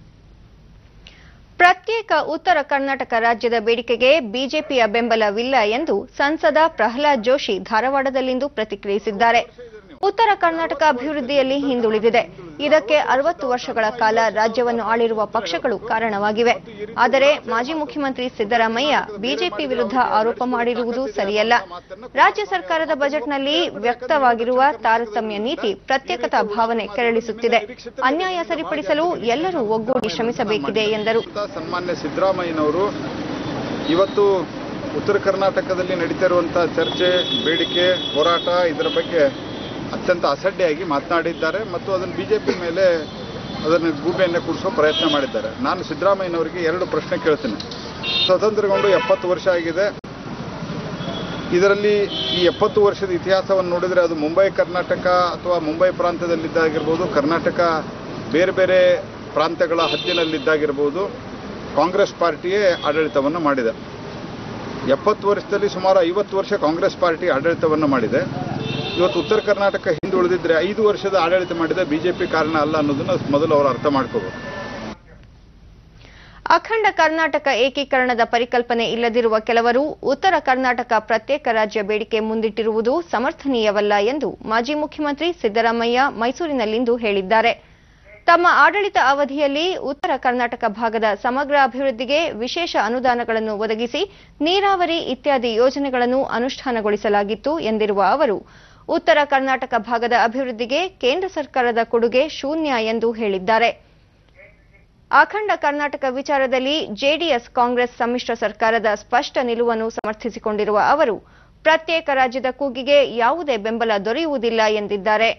ಪ್ರತ್ಯೇಕ ಉತ್ತರ ಕರ್ನಾಟಕ ರಾಜ್ಯದ ಬೇಡಿಕೆಗೆ ಬಿಜೆಪಿಯ ಬೆಂಬಲವಿಲ್ಲ ಎಂದು ಸಂಸದ ಪ್ರಹ್ಲಾದ್ ಜೋಶಿ ಧಾರವಾಡದಲ್ಲಿಂದು ಪ್ರತಿಕ್ರಿಯಿಸಿದ್ದಾರೆ ಉತ್ತರ ಕರ್ನಾಟಕ ಅಭಿವೃದ್ಧಿಯಲ್ಲಿ ಹಿಂದುಳಿದಿದೆ ಇದಕ್ಕೆ ಅರವತ್ತು ವರ್ಷಗಳ ಕಾಲ ರಾಜ್ಯವನ್ನು ಆಳಿರುವ ಪಕ್ಷಗಳು ಕಾರಣವಾಗಿವೆ ಆದರೆ ಮಾಜಿ ಮುಖ್ಯಮಂತ್ರಿ ಸಿದ್ದರಾಮಯ್ಯ ಬಿಜೆಪಿ ವಿರುದ್ಧ ಆರೋಪ ಮಾಡಿರುವುದು ಸರಿಯಲ್ಲ ರಾಜ್ಯ ಸರ್ಕಾರದ ಬಜೆಟ್ನಲ್ಲಿ ವ್ಯಕ್ತವಾಗಿರುವ ತಾರತಮ್ಯ ನೀತಿ ಪ್ರತ್ಯೇಕತಾ ಭಾವನೆ ಕೆರಳಿಸುತ್ತಿದೆ ಅನ್ಯಾಯ ಸರಿಪಡಿಸಲು ಎಲ್ಲರೂ ಒಗ್ಗೂಡಿ ಶ್ರಮಿಸಬೇಕಿದೆ ಎಂದರು ಸನ್ಮಾನ್ಯ ಸಿದ್ದರಾಮಯ್ಯನವರು ಇವತ್ತು ಉತ್ತರ ಕರ್ನಾಟಕದಲ್ಲಿ ನಡೀತಿರುವಂಥ ಚರ್ಚೆ ಬೇಡಿಕೆ ಹೋರಾಟ ಇದರ ಬಗ್ಗೆ ಅತ್ಯಂತ ಅಸಡ್ಡೆಯಾಗಿ ಮಾತನಾಡಿದ್ದಾರೆ ಮತ್ತು ಅದನ್ನು ಬಿಜೆಪಿ ಮೇಲೆ ಅದನ್ನು ಗೂಬೆಯನ್ನು ಕೂಡಿಸೋ ಪ್ರಯತ್ನ ಮಾಡಿದ್ದಾರೆ ನಾನು ಸಿದ್ದರಾಮಯ್ಯನವರಿಗೆ ಎರಡು ಪ್ರಶ್ನೆ ಕೇಳ್ತೀನಿ ಸ್ವತಂತ್ರಗೊಂಡು ಎಪ್ಪತ್ತು ವರ್ಷ ಆಗಿದೆ ಇದರಲ್ಲಿ ಈ ಎಪ್ಪತ್ತು ವರ್ಷದ ಇತಿಹಾಸವನ್ನು ನೋಡಿದರೆ ಅದು ಮುಂಬೈ ಕರ್ನಾಟಕ ಅಥವಾ ಮುಂಬೈ ಪ್ರಾಂತ್ಯದಲ್ಲಿದ್ದಾಗಿರ್ಬೋದು ಕರ್ನಾಟಕ ಬೇರೆ ಬೇರೆ ಪ್ರಾಂತ್ಯಗಳ ಹದ್ದಿನಲ್ಲಿದ್ದಾಗಿರ್ಬೋದು ಕಾಂಗ್ರೆಸ್ ಪಾರ್ಟಿಯೇ ಆಡಳಿತವನ್ನು ಮಾಡಿದೆ ಎಪ್ಪತ್ತು ವರ್ಷದಲ್ಲಿ ಸುಮಾರು ಐವತ್ತು ವರ್ಷ ಕಾಂಗ್ರೆಸ್ ಪಾರ್ಟಿ ಆಡಳಿತವನ್ನು ಮಾಡಿದೆ ಇವತ್ತು ಉತ್ತರ ಕರ್ನಾಟಕ ಹಿಂದುಳಿದಿದ್ರೆ ಐದು ವರ್ಷದ ಆಡಳಿತ ಮಾಡಿದ ಬಿಜೆಪಿ ಕಾರಣ ಅಲ್ಲ ಅನ್ನೋದನ್ನು ಮೊದಲು ಅವರು ಅರ್ಥ ಮಾಡ್ಕೋಬೇಕು ಅಖಂಡ ಕರ್ನಾಟಕ ಏಕೀಕರಣದ ಪರಿಕಲ್ಪನೆ ಇಲ್ಲದಿರುವ ಕೆಲವರು ಉತ್ತರ ಕರ್ನಾಟಕ ಪ್ರತ್ಯೇಕ ರಾಜ್ಯ ಬೇಡಿಕೆ ಮುಂದಿಟ್ಟಿರುವುದು ಸಮರ್ಥನೀಯವಲ್ಲ ಎಂದು ಮಾಜಿ ಮುಖ್ಯಮಂತ್ರಿ ಸಿದ್ದರಾಮಯ್ಯ ಮೈಸೂರಿನಲ್ಲಿಂದು ಹೇಳಿದ್ದಾರೆ ತಮ್ಮ ಆಡಳಿತ ಅವಧಿಯಲ್ಲಿ ಉತ್ತರ ಕರ್ನಾಟಕ ಭಾಗದ ಸಮಗ್ರ ಅಭಿವೃದ್ಧಿಗೆ ವಿಶೇಷ ಅನುದಾನಗಳನ್ನು ಒದಗಿಸಿ ನೀರಾವರಿ ಇತ್ಯಾದಿ ಯೋಜನೆಗಳನ್ನು ಅನುಷ್ಠಾನಗೊಳಿಸಲಾಗಿತ್ತು ಎಂದಿರುವ ಅವರು ಉತ್ತರ ಕರ್ನಾಟಕ ಭಾಗದ ಅಭಿವೃದ್ಧಿಗೆ ಕೇಂದ್ರ ಸರ್ಕಾರದ ಕೊಡುಗೆ ಶೂನ್ಯ ಎಂದು ಹೇಳಿದ್ದಾರೆ ಅಖಂಡ ಕರ್ನಾಟಕ ವಿಚಾರದಲ್ಲಿ ಜೆಡಿಎಸ್ ಕಾಂಗ್ರೆಸ್ ಸಮ್ಮಿಶ್ರ ಸರ್ಕಾರದ ಸ್ಪಷ್ಟ ನಿಲುವನ್ನು ಸಮರ್ಥಿಸಿಕೊಂಡಿರುವ ಅವರು ಪ್ರತ್ಯೇಕ ರಾಜ್ಯದ ಕೂಗಿಗೆ ಯಾವುದೇ ಬೆಂಬಲ ದೊರೆಯುವುದಿಲ್ಲ ಎಂದಿದ್ದಾರೆ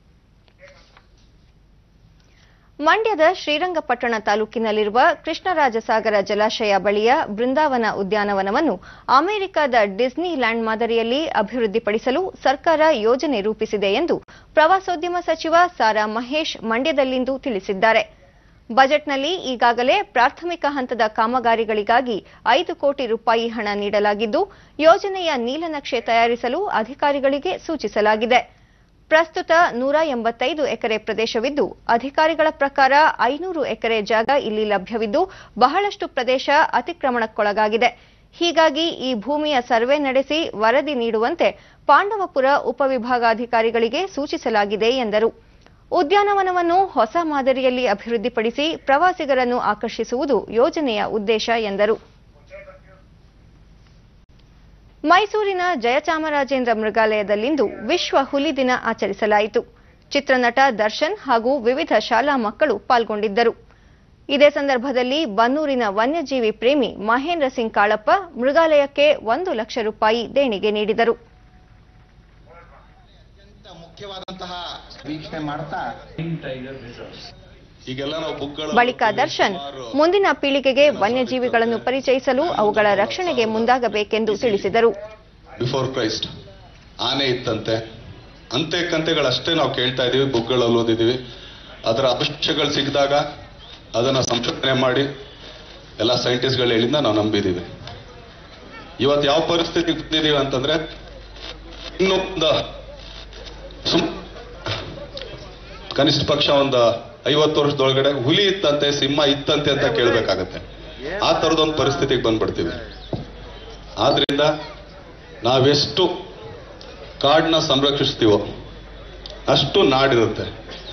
ಮಂಡ್ಯದ ಶ್ರೀರಂಗಪಟ್ಟಣ ತಾಲೂಕಿನಲ್ಲಿರುವ ಕೃಷ್ಣರಾಜಸಾಗರ ಜಲಾಶಯ ಬಳಿಯ ಬೃಂದಾವನ ಉದ್ಯಾನವನವನ್ನು ಅಮೆರಿಕದ ಡಿಸ್ನಿ ಲ್ಯಾಂಡ್ ಮಾದರಿಯಲ್ಲಿ ಅಭಿವೃದ್ಧಿಪಡಿಸಲು ಸರ್ಕಾರ ಯೋಜನೆ ರೂಪಿಸಿದೆ ಎಂದು ಪ್ರವಾಸೋದ್ಯಮ ಸಚಿವ ಸಾರಾ ಮಹೇಶ್ ಮಂಡ್ಯದಲ್ಲಿಂದು ತಿಳಿಸಿದ್ದಾರೆ ಬಜೆಟ್ನಲ್ಲಿ ಈಗಾಗಲೇ ಪ್ರಾಥಮಿಕ ಹಂತದ ಕಾಮಗಾರಿಗಳಿಗಾಗಿ ಐದು ಕೋಟಿ ರೂಪಾಯಿ ಹಣ ನೀಡಲಾಗಿದ್ದು ಯೋಜನೆಯ ನೀಲನಕ್ಷೆ ತಯಾರಿಸಲು ಅಧಿಕಾರಿಗಳಿಗೆ ಸೂಚಿಸಲಾಗಿದೆ ಪ್ರಸ್ತುತ ನೂರ ಎಂಬತ್ತೈದು ಎಕರೆ ಪ್ರದೇಶವಿದ್ದು ಅಧಿಕಾರಿಗಳ ಪ್ರಕಾರ ಐನೂರು ಎಕರೆ ಜಾಗ ಇಲ್ಲಿ ಲಭ್ಯವಿದ್ದು ಬಹಳಷ್ಟು ಪ್ರದೇಶ ಅತಿಕ್ರಮಣಕ್ಕೊಳಗಾಗಿದೆ ಹೀಗಾಗಿ ಈ ಭೂಮಿಯ ಸರ್ವೆ ನಡೆಸಿ ವರದಿ ನೀಡುವಂತೆ ಪಾಂಡವಪುರ ಉಪವಿಭಾಗಾಧಿಕಾರಿಗಳಿಗೆ ಸೂಚಿಸಲಾಗಿದೆ ಎಂದರು ಉದ್ಯಾನವನವನ್ನು ಹೊಸ ಮಾದರಿಯಲ್ಲಿ ಅಭಿವೃದ್ಧಿಪಡಿಸಿ ಪ್ರವಾಸಿಗರನ್ನು ಆಕರ್ಷಿಸುವುದು ಯೋಜನೆಯ ಉದ್ದೇಶ ಎಂದರು ಮೈಸೂರಿನ ಜಯಚಾಮರಾಜೇಂದ್ರ ಮೃಗಾಲಯದಲ್ಲಿಂದು ವಿಶ್ವ ಹುಲಿ ದಿನ ಆಚರಿಸಲಾಯಿತು ಚಿತ್ರನಟ ದರ್ಶನ್ ಹಾಗೂ ವಿವಿಧ ಶಾಲಾ ಮಕ್ಕಳು ಪಾಲ್ಗೊಂಡಿದ್ದರು ಇದೇ ಸಂದರ್ಭದಲ್ಲಿ ಬನ್ನೂರಿನ ವನ್ಯಜೀವಿ ಪ್ರೇಮಿ ಮಹೇಂದ್ರ ಸಿಂಗ್ ಕಾಳಪ್ಪ ಮೃಗಾಲಯಕ್ಕೆ ಒಂದು ಲಕ್ಷ ರೂಪಾಯಿ ದೇಣಿಗೆ ನೀಡಿದರು ಮುಖ್ಯವಾದಂತಹ ವೀಕ್ಷಣೆ ಮಾಡ್ತಾ ಈಗೆಲ್ಲ ನಾವು ಬುಕ್ಗಳ ಬಳಿಕ ದರ್ಶನ್ ಮುಂದಿನ ಪೀಳಿಗೆಗೆ ವನ್ಯಜೀವಿಗಳನ್ನು ಪರಿಚಯಿಸಲು ಅವುಗಳ ರಕ್ಷಣೆಗೆ ಮುಂದಾಗಬೇಕೆಂದು ತಿಳಿಸಿದರು ಬಿಫೋರ್ ಕ್ರೈಸ್ಟ್ ಆನೆ ಇತ್ತಂತೆ ಅಂತೆ ಕಂತೆಗಳಷ್ಟೇ ನಾವು ಕೇಳ್ತಾ ಇದೀವಿ ಬುಕ್ಗಳಲ್ಲಿ ಓದಿದೀವಿ ಅದರ ಅವಶ್ಯಗಳು ಸಿಕ್ಕಿದಾಗ ಅದನ್ನ ಸಂಶೋಧನೆ ಮಾಡಿ ಎಲ್ಲ ಸೈಂಟಿಸ್ಟ್ಗಳು ಹೇಳಿಂದ ನಾವು ನಂಬಿದೀವಿ ಇವತ್ತು ಯಾವ ಪರಿಸ್ಥಿತಿಗೆ ಬಂದಿದೀವಿ ಅಂತಂದ್ರೆ ಇನ್ನೊಂದು ಸುಮ್ ಕನಿಷ್ಠ ಪಕ್ಷ ಒಂದು ಐವತ್ತು ವರ್ಷದೊಳಗಡೆ ಹುಲಿ ಇತ್ತಂತೆ ಸಿಂಹ ಇತ್ತಂತೆ ಅಂತ ಕೇಳ್ಬೇಕಾಗತ್ತೆ ಆ ತರದೊಂದು ಪರಿಸ್ಥಿತಿಗೆ ಬಂದ್ಬಿಡ್ತೀವಿ ಆದ್ರಿಂದ ನಾವೆಷ್ಟು ಕಾಡನ್ನ ಸಂರಕ್ಷಿಸ್ತೀವೋ ಅಷ್ಟು ನಾಡಿರುತ್ತೆ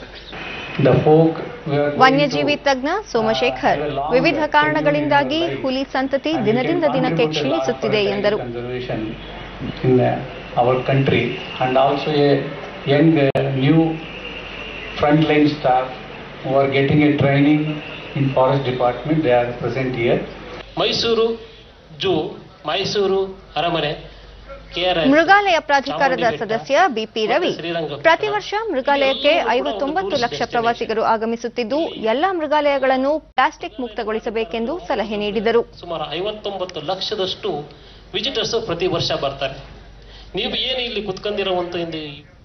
ವನ್ಯಜೀವಿ ತಜ್ಞ ಸೋಮಶೇಖರ್ ವಿವಿಧ ಕಾರಣಗಳಿಂದಾಗಿ ಹುಲಿ ಸಂತತಿ ದಿನದಿಂದ ದಿನಕ್ಕೆ ಕ್ಷೀಣಿಸುತ್ತಿದೆ ಎಂದರು in uh, our country and also a young uh, new frontline staff who are getting a training in forest department they are present here Mysuru zoo Mysuru ಅರಮನೆ ಕೆಆರ್ಎಸ್ ಮೃಗಾಲಯ ಪ್ರಾಧಿಕಾರದ ಸದಸ್ಯ ಬಿಪಿ ರವಿ ಪ್ರತಿ ವರ್ಷ ಮೃಗಾಲಯಕ್ಕೆ ಐವತ್ತೊಂಬತ್ತು ಲಕ್ಷ ಪ್ರವಾಸಿಗರು ಆಗಮಿಸುತ್ತಿದ್ದು ಎಲ್ಲಾ ಮೃಗಾಲಯಗಳನ್ನು ಪ್ಲಾಸ್ಟಿಕ್ ಮುಕ್ತಗೊಳಿಸಬೇಕೆಂದು ಸಲಹೆ ನೀಡಿದರು ಸುಮಾರು ಐವತ್ತೊಂಬತ್ತು ಲಕ್ಷದಷ್ಟು ವಿಸಿಟರ್ಸ್ ಪ್ರತಿ ವರ್ಷ ಬರ್ತಾರೆ ನೀವು ಏನು ಇಲ್ಲಿ ಕುತ್ಕೊಂಡಿರುವಂತ ಇಲ್ಲಿ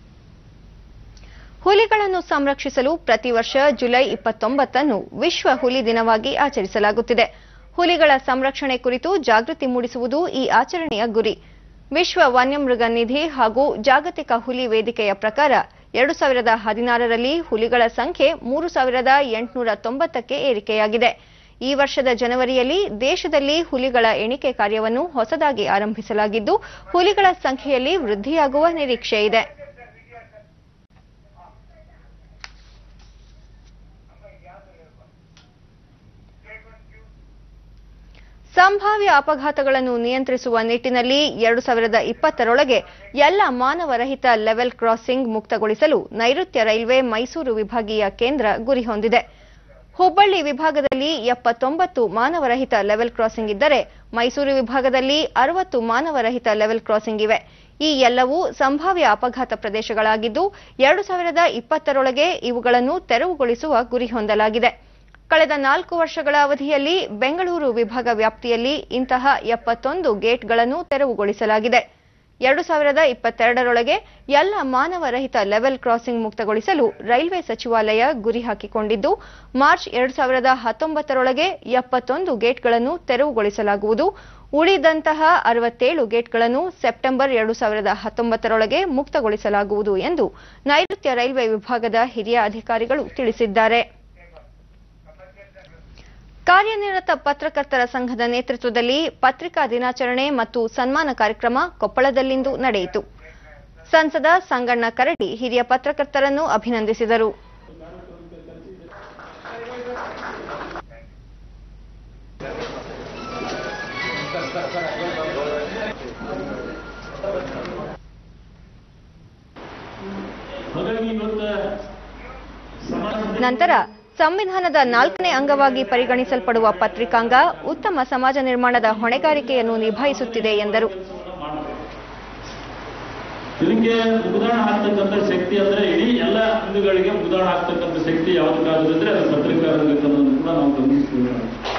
ಹುಲಿಗಳನ್ನು ಸಂರಕ್ಷಿಸಲು ಪ್ರತಿ ವರ್ಷ ಜುಲೈ ಇಪ್ಪತ್ತೊಂಬತ್ತನ್ನು ವಿಶ್ವ ಹುಲಿ ದಿನವಾಗಿ ಆಚರಿಸಲಾಗುತ್ತಿದೆ ಹುಲಿಗಳ ಸಂರಕ್ಷಣೆ ಕುರಿತು ಜಾಗೃತಿ ಮೂಡಿಸುವುದು ಈ ಆಚರಣೆಯ ಗುರಿ ವಿಶ್ವ ವನ್ಯಮೃಗ ನಿಧಿ ಹಾಗೂ ಜಾಗತಿಕ ಹುಲಿ ವೇದಿಕೆಯ ಪ್ರಕಾರ ಎರಡು ಸಾವಿರದ ಹದಿನಾರರಲ್ಲಿ ಹುಲಿಗಳ ಸಂಖ್ಯೆ ಮೂರು ಸಾವಿರದ ಎಂಟುನೂರ ತೊಂಬತ್ತಕ್ಕೆ ಏರಿಕೆಯಾಗಿದೆ ಈ ವರ್ಷದ ಜನವರಿಯಲ್ಲಿ ದೇಶದಲ್ಲಿ ಹುಲಿಗಳ ಎಣಿಕೆ ಕಾರ್ಯವನ್ನು ಹೊಸದಾಗಿ ಆರಂಭಿಸಲಾಗಿದ್ದು ಹುಲಿಗಳ ಸಂಖ್ಯೆಯಲ್ಲಿ ವೃದ್ಧಿಯಾಗುವ ನಿರೀಕ್ಷೆ ಇದೆ ಸಂಭಾವ್ಯ ಅಪಘಾತಗಳನ್ನು ನಿಯಂತ್ರಿಸುವ ನಿಟ್ಟಿನಲ್ಲಿ ಎರಡು ಸಾವಿರದ ಇಪ್ಪತ್ತರೊಳಗೆ ಎಲ್ಲ ಮಾನವರಹಿತ ಲೆವೆಲ್ ಕ್ರಾಸಿಂಗ್ ಮುಕ್ತಗೊಳಿಸಲು ನೈಋತ್ಯ ರೈಲ್ವೆ ಮೈಸೂರು ವಿಭಾಗೀಯ ಕೇಂದ್ರ ಗುರಿ ಹೊಂದಿದೆ ಹುಬ್ಬಳ್ಳಿ ವಿಭಾಗದಲ್ಲಿ ಎಪ್ಪತ್ತೊಂಬತ್ತು ಮಾನವರಹಿತ ಲೆವೆಲ್ ಕ್ರಾಸಿಂಗ್ ಇದ್ದರೆ ಮೈಸೂರು ವಿಭಾಗದಲ್ಲಿ ಅರವತ್ತು ಮಾನವರಹಿತ ಲೆವೆಲ್ ಕ್ರಾಸಿಂಗ್ ಇವೆ ಈ ಎಲ್ಲವೂ ಸಂಭಾವ್ಯ ಅಪಘಾತ ಪ್ರದೇಶಗಳಾಗಿದ್ದು ಎರಡು ಸಾವಿರದ ಇಪ್ಪತ್ತರೊಳಗೆ ಇವುಗಳನ್ನು ತೆರವುಗೊಳಿಸುವ ಗುರಿ ಹೊಂದಲಾಗಿದೆ ಕಳೆದ ನಾಲ್ಕು ವರ್ಷಗಳ ಅವಧಿಯಲ್ಲಿ ಬೆಂಗಳೂರು ವಿಭಾಗ ವ್ಯಾಪ್ತಿಯಲ್ಲಿ ಇಂತಹ ಎಪ್ಪತ್ತೊಂದು ಗೇಟ್ಗಳನ್ನು ತೆರವುಗೊಳಿಸಲಾಗಿದೆ ಎರಡು ಸಾವಿರದ ಇಪ್ಪತ್ತೆರಡರೊಳಗೆ ಎಲ್ಲ ಮಾನವರಹಿತ ಲೆವೆಲ್ ಕ್ರಾಸಿಂಗ್ ಮುಕ್ತಗೊಳಿಸಲು ರೈಲ್ವೆ ಸಚಿವಾಲಯ ಗುರಿ ಹಾಕಿಕೊಂಡಿದ್ದು ಮಾರ್ಚ್ ಎರಡು ಸಾವಿರದ ಹತ್ತೊಂಬತ್ತರೊಳಗೆ ಎಪ್ಪತ್ತೊಂದು ಗೇಟ್ಗಳನ್ನು ತೆರವುಗೊಳಿಸಲಾಗುವುದು ಉಳಿದಂತಹ ಅರವತ್ತೇಳು ಗೇಟ್ಗಳನ್ನು ಸೆಪ್ಟೆಂಬರ್ ಎರಡು ಸಾವಿರದ ಹತ್ತೊಂಬತ್ತರೊಳಗೆ ಮುಕ್ತಗೊಳಿಸಲಾಗುವುದು ಎಂದು ನೈಋತ್ಯ ರೈಲ್ವೆ ವಿಭಾಗದ ಹಿರಿಯ ಅಧಿಕಾರಿಗಳು ತಿಳಿಸಿದ್ದಾರೆ ಕಾರ್ಯನಿರತ ಪತ್ರಕರ್ತರ ಸಂಘದ ನೇತೃತ್ವದಲ್ಲಿ ಪತ್ರಿಕಾ ದಿನಾಚರಣೆ ಮತ್ತು ಸನ್ಮಾನ ಕಾರ್ಯಕ್ರಮ ಕೊಪ್ಪಳದಲ್ಲಿಂದು ನಡೆಯಿತು ಸಂಸದ ಸಂಗಣ್ಣ ಕರಡಿ ಹಿರಿಯ ಪತ್ರಕರ್ತರನ್ನು ಅಭಿನಂದಿಸಿದರು ನಂತರ ಸಂವಿಧಾನದ ನಾಲ್ಕನೇ ಅಂಗವಾಗಿ ಪರಿಗಣಿಸಲ್ಪಡುವ ಪತ್ರಿಕಾಂಗ ಉತ್ತಮ ಸಮಾಜ ನಿರ್ಮಾಣದ ಹೊಣೆಗಾರಿಕೆಯನ್ನು ನಿಭಾಯಿಸುತ್ತಿದೆ ಎಂದರು ಇದಕ್ಕೆ ಮುದಾಣ ಆಗ್ತಕ್ಕಂಥ ಶಕ್ತಿ ಅಂದ್ರೆ ಇಡೀ ಎಲ್ಲ ಅಂಗಗಳಿಗೆ ಮುದಾಣ ಆಗ್ತಕ್ಕಂಥ ಶಕ್ತಿ ಯಾವ್ದಕ್ಕಾಗುತ್ತೆ ಅಂದ್ರೆ ಅದು ಪತ್ರಿಕಾ ರಂಗಕ್ಕೆ ಅನ್ನೋದನ್ನು ಕೂಡ ನಾವು ಗಮನಿಸ್ತೀವಿ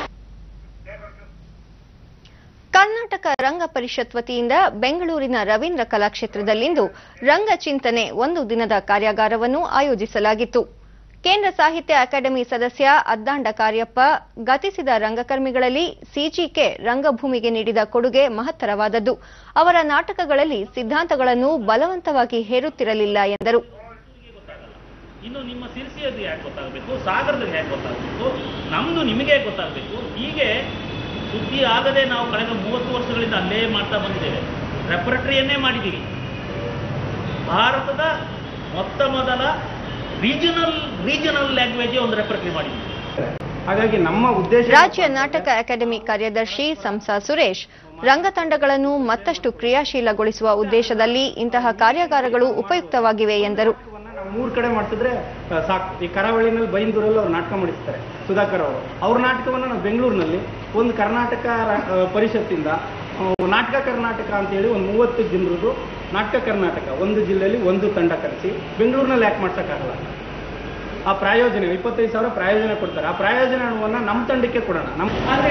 ಕರ್ನಾಟಕ ರಂಗ ಪರಿಷತ್ ವತಿಯಿಂದ ಬೆಂಗಳೂರಿನ ರವೀಂದ್ರ ಕಲಾಕ್ಷೇತ್ರದಲ್ಲಿಂದು ರಂಗ ಚಿಂತನೆ ಒಂದು ದಿನದ ಕಾರ್ಯಾಗಾರವನ್ನು ಆಯೋಜಿಸಲಾಗಿತ್ತು ಕೇಂದ್ರ ಸಾಹಿತ್ಯ ಅಕಾಡೆಮಿ ಸದಸ್ಯ ಅದ್ದಾಂಡ ಕಾರ್ಯಪ್ಪ ಗತಿಸಿದ ರಂಗಕರ್ಮಿಗಳಲ್ಲಿ ಸಿಜಿಕೆ ರಂಗಭೂಮಿಗೆ ನೀಡಿದ ಕೊಡುಗೆ ಮಹತ್ತರವಾದದ್ದು ಅವರ ನಾಟಕಗಳಲ್ಲಿ ಸಿದ್ಧಾಂತಗಳನ್ನು ಬಲವಂತವಾಗಿ ಹೇರುತ್ತಿರಲಿಲ್ಲ ಎಂದರು ಇನ್ನು ನಿಮ್ಮ ಸಿರ್ಸಿಯದ್ದು ಯಾಕೆ ಗೊತ್ತಾಗಬೇಕು ಸಾಗರದಲ್ಲಿ ಹೇಗೆ ಗೊತ್ತಾಗಬೇಕು ನಮ್ದು ನಿಮಗೆ ಗೊತ್ತಾಗಬೇಕು ಹೀಗೆ ಸುದ್ದಿ ಆಗದೆ ನಾವು ಕಳೆದ ಮೂವತ್ತು ವರ್ಷಗಳಿಂದ ಅಲ್ಲೇ ಮಾಡ್ತಾ ಬಂದಿದ್ದೇವೆ ರೆಪರೇಟರಿಯನ್ನೇ ಮಾಡಿದ್ದೀವಿ ಭಾರತದ ಮೊತ್ತ ಮೊದಲ ರೀಜನಲ್ ರೀಜನಲ್ ಲ್ಯಾಂಗ್ವೇಜ್ ಒಂದು ರೆಪರೇಟರಿ ಮಾಡಿದ್ದೀವಿ ಹಾಗಾಗಿ ನಮ್ಮ ಉದ್ದೇಶ ರಾಜ್ಯ ನಾಟಕ ಅಕಾಡೆಮಿ ಕಾರ್ಯದರ್ಶಿ ಸಂಸಾ ಸುರೇಶ್ ರಂಗತಂಡಗಳನ್ನು ಮತ್ತಷ್ಟು ಕ್ರಿಯಾಶೀಲಗೊಳಿಸುವ ಉದ್ದೇಶದಲ್ಲಿ ಇಂತಹ ಕಾರ್ಯಾಗಾರಗಳು ಉಪಯುಕ್ತವಾಗಿವೆ ಎಂದರು ನಾವು ಮೂರ್ ಕಡೆ ಮಾಡ್ತಿದ್ರೆ ಆ, ಸಾಕು ಈ ಕರಾವಳಿನಲ್ಲಿ ಬೈಂದೂರಲ್ಲಿ ಅವ್ರು ನಾಟಕ ಮಾಡಿಸ್ತಾರೆ ಸುಧಾಕರ್ ಅವರು ಅವ್ರ ನಾಟಕವನ್ನು ನಾವು ಬೆಂಗಳೂರಿನಲ್ಲಿ ಒಂದು ಕರ್ನಾಟಕ ರಾ- ಆ, ಪರಿಷತ್ತಿಂದ ಆ, ನಾಟಕ ಕರ್ನಾಟಕ ಅಂತೇಳಿ ಒಂದು ಮೂವತ್ತು ಜನರದು ನಾಟಕ ಕರ್ನಾಟಕ ಒಂದು ಜಿಲ್ಲೆಯಲ್ಲಿ ಒಂದು ತಂಡ ಕರೆಸಿ ಬೆಂಗಳೂರಿನಲ್ಲಿ ಯಾಕೆ ಮಾಡ್ಸೋಕ್ಕಾಗಲ್ಲ ಆ ಪ್ರಾಯೋಜನೆ ಇಪ್ಪತ್ತೈದು ಸಾವಿರ ಪ್ರಾಯೋಜನೆ ಕೊಡ್ತಾರೆ ಆ ಪ್ರಾಯೋಜನ ಹಣವನ್ನು ನಮ್ಮ ತಂಡಕ್ಕೆ ಕೊಡೋಣ ನಮ್ಮ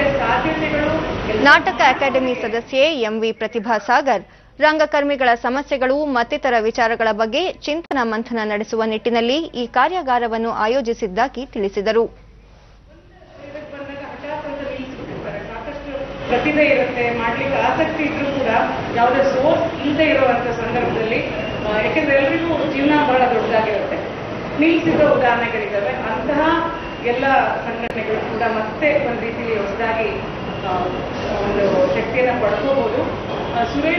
ನಾಟಕ ಅಕಾಡೆಮಿ ಸದಸ್ಯೆ ಎಂವಿ ಪ್ರತಿಭಾ ಸಾಗರ್ ರಂಗಕರ್ಮಿಗಳ ಸಮಸ್ಯೆಗಳು ಮತ್ತಿತರ ವಿಚಾರಗಳ ಬಗ್ಗೆ ಚಿಂತನ ಮಂಥನ ನಡೆಸುವ ನಿಟ್ಟಿನಲ್ಲಿ ಈ ಕಾರ್ಯಾಗಾರವನ್ನು ಆಯೋಜಿಸಿದ್ದಾಗಿ ತಿಳಿಸಿದರು ಪ್ರತಿಭೆ ಇರುತ್ತೆ ಮಾಡ್ಲಿಕ್ಕೆ ಆಸಕ್ತಿ ಇದ್ರೂ ಕೂಡ ಯಾವುದೇ ಸೋರ್ಸ್ ಇಲ್ಲದೆ ಇರುವಂತ ಸಂದರ್ಭದಲ್ಲಿ ಆ, ಯಾಕೆಂದ್ರೆ ಎಲ್ರಿಗೂ ಜೀವನ ಬಹಳ ದೊಡ್ಡದಾಗಿರುತ್ತೆ ನಿಲ್ಲಿಸಿದ ಉದಾಹರಣೆಗಳಿದ್ದಾವೆ ಅಂತಹ ಎಲ್ಲ ಸಂಘಟನೆಗಳು ಕೂಡ ಮತ್ತೆ ಒಂದು ರೀತಿಯಲ್ಲಿ ಹೊಸದಾಗಿ ಆ, ಒಂದು ಶಕ್ತಿಯನ್ನ ಪಡ್ಕೋಬಹುದು ಆ, ಸುರೇಶ್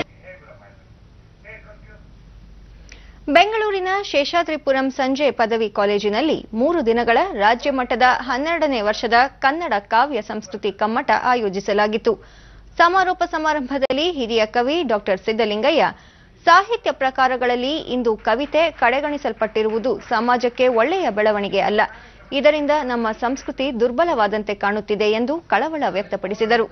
ಬೆಂಗಳೂರಿನ ಶೇಷಾದ್ರಿಪುರಂ ಸಂಜೆ ಪದವಿ ಕಾಲೇಜಿನಲ್ಲಿ ಮೂರು ದಿನಗಳ ರಾಜ್ಯ ಮಟ್ಟದ ಹನ್ನೆರಡನೇ ವರ್ಷದ ಕನ್ನಡ ಕಾವ್ಯ ಸಂಸ್ಕೃತಿ ಕಮ್ಮಟ ಆಯೋಜಿಸಲಾಗಿತ್ತು ಸಮಾರೋಪ ಸಮಾರಂಭದಲ್ಲಿ ಹಿರಿಯ ಕವಿ ಡಾಕ್ಟರ್ ಸಿದ್ದಲಿಂಗಯ್ಯ ಸಾಹಿತ್ಯ ಪ್ರಕಾರಗಳಲ್ಲಿ ಇಂದು ಕವಿತೆ ಕಡೆಗಣಿಸಲ್ಪಟ್ಟಿರುವುದು ಸಮಾಜಕ್ಕೆ ಒಳ್ಳೆಯ ಬೆಳವಣಿಗೆ ಅಲ್ಲ ಇದರಿಂದ ನಮ್ಮ ಸಂಸ್ಕೃತಿ ದುರ್ಬಲವಾದಂತೆ ಕಾಣುತ್ತಿದೆ ಎಂದು ಕಳವಳ ವ್ಯಕ್ತಪಡಿಸಿದರು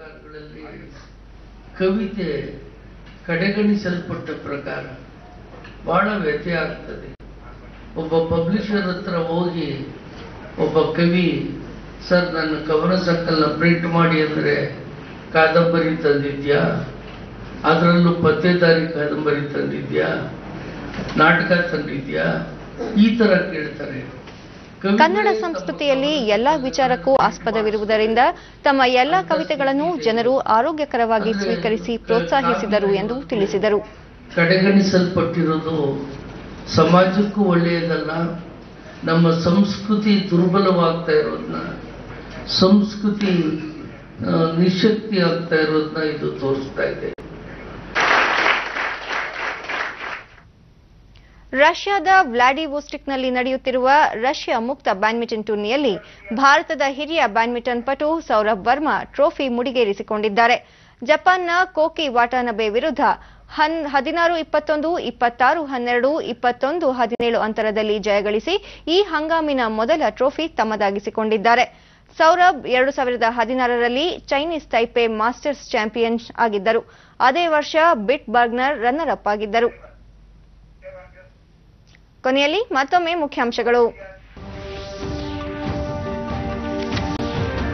ಕವಿತೆ ಕಡೆಗಣಿಸಲ್ಪಟ್ಟ ಪ್ರಕಾರ ಬಹಳ ವ್ಯತ್ಯಯ ಆಗ್ತದೆ ಒಬ್ಬ ಪಬ್ಲಿಷರ್ ಹತ್ರ ಹೋಗಿ ಒಬ್ಬ ಕವಿ ಸರ್ ನನ್ನ ಕವನ ಸಂಕಲನ ಪ್ರಿಂಟ್ ಮಾಡಿ ಅಂದರೆ ಕಾದಂಬರಿ ತಂದಿದ್ಯಾ ಅದರಲ್ಲೂ ಪತ್ತೇದಾರಿ ಕಾದಂಬರಿ ತಂದಿದ್ಯಾ ನಾಟಕ ತಂದಿದ್ಯಾ ಈ ತರ ಕೇಳ್ತಾರೆ ಕವಿತೆ ಕನ್ನಡ ಸಂಸ್ಕೃತಿಯಲ್ಲಿ ಎಲ್ಲಾ ವಿಚಾರಕ್ಕೂ ಆಸ್ಪದವಿರುವುದರಿಂದ ತಮ್ಮ ಎಲ್ಲಾ ಕವಿತೆಗಳನ್ನು ಜನರು ಆರೋಗ್ಯಕರವಾಗಿ ಸ್ವೀಕರಿಸಿ ಪ್ರೋತ್ಸಾಹಿಸಿದರು ಎಂದು ತಿಳಿಸಿದರು ಕಡೆಗಣಿಸಲ್ಪಟ್ಟಿರೋದು ಸಮಾಜಕ್ಕೂ ಒಳ್ಳೆಯದಲ್ಲ ನಮ್ಮ ಸಂಸ್ಕೃತಿ ದುರ್ಬಲವಾಗ್ತಾ ಇರೋದನ್ನ ಸಂಸ್ಕೃತಿ ಆ, ನಿಶಕ್ತಿ ಆಗ್ತಾ ಇರೋದನ್ನ ಇದು ತೋರಿಸ್ತಾ ಇದೆ ರಷ್ಯಾದ ವ್ಲಾಡಿವೋಸ್ಟಿಕ್ನಲ್ಲಿ ನಡೆಯುತ್ತಿರುವ ರಷ್ಯಾ ಮುಕ್ತ ಬ್ಯಾಡ್ಮಿಂಟನ್ ಟೂರ್ನಿಯಲ್ಲಿ ಭಾರತದ ಹಿರಿಯ ಬ್ಯಾಡ್ಮಿಂಟನ್ ಪಟು ಸೌರಭ್ ವರ್ಮಾ ಟ್ರೋಫಿ ಮುಡಿಗೇರಿಸಿಕೊಂಡಿದ್ದಾರೆ ಜಪಾನ್ನ ಕೋಕಿ ವಾಟಾನಬೆ ವಿರುದ್ಧ ಹನ್ ಹದಿನಾರು ಇಪ್ಪತ್ತೊಂದು ಇಪ್ಪತ್ತಾರು ಹನ್ನೆರಡು ಇಪ್ಪತ್ತೊಂದು ಹದಿನೇಳು ಅಂತರದಲ್ಲಿ ಜಯಗಳಿಸಿ ಈ ಹಂಗಾಮಿನ ಮೊದಲ ಟ್ರೋಫಿ ತಮ್ಮದಾಗಿಸಿಕೊಂಡಿದ್ದಾರೆ ಸೌರಭ್ ಎರಡು ಸಾವಿರದ ಹದಿನಾರರಲ್ಲಿ ಚೈನೀಸ್ ತೈಪೆ ಮಾಸ್ಟರ್ಸ್ ಚಾಂಪಿಯನ್ ಆಗಿದ್ದರು ಅದೇ ವರ್ಷ ಬಿಟ್ ಬರ್ಗ್ನರ್ ರನ್ನರ್ ಅಪ್ ಆಗಿದ್ದರು ಕೊನೆಯಲ್ಲಿ ಮತ್ತೊಮ್ಮೆ ಮುಖ್ಯಾಂಶಗಳು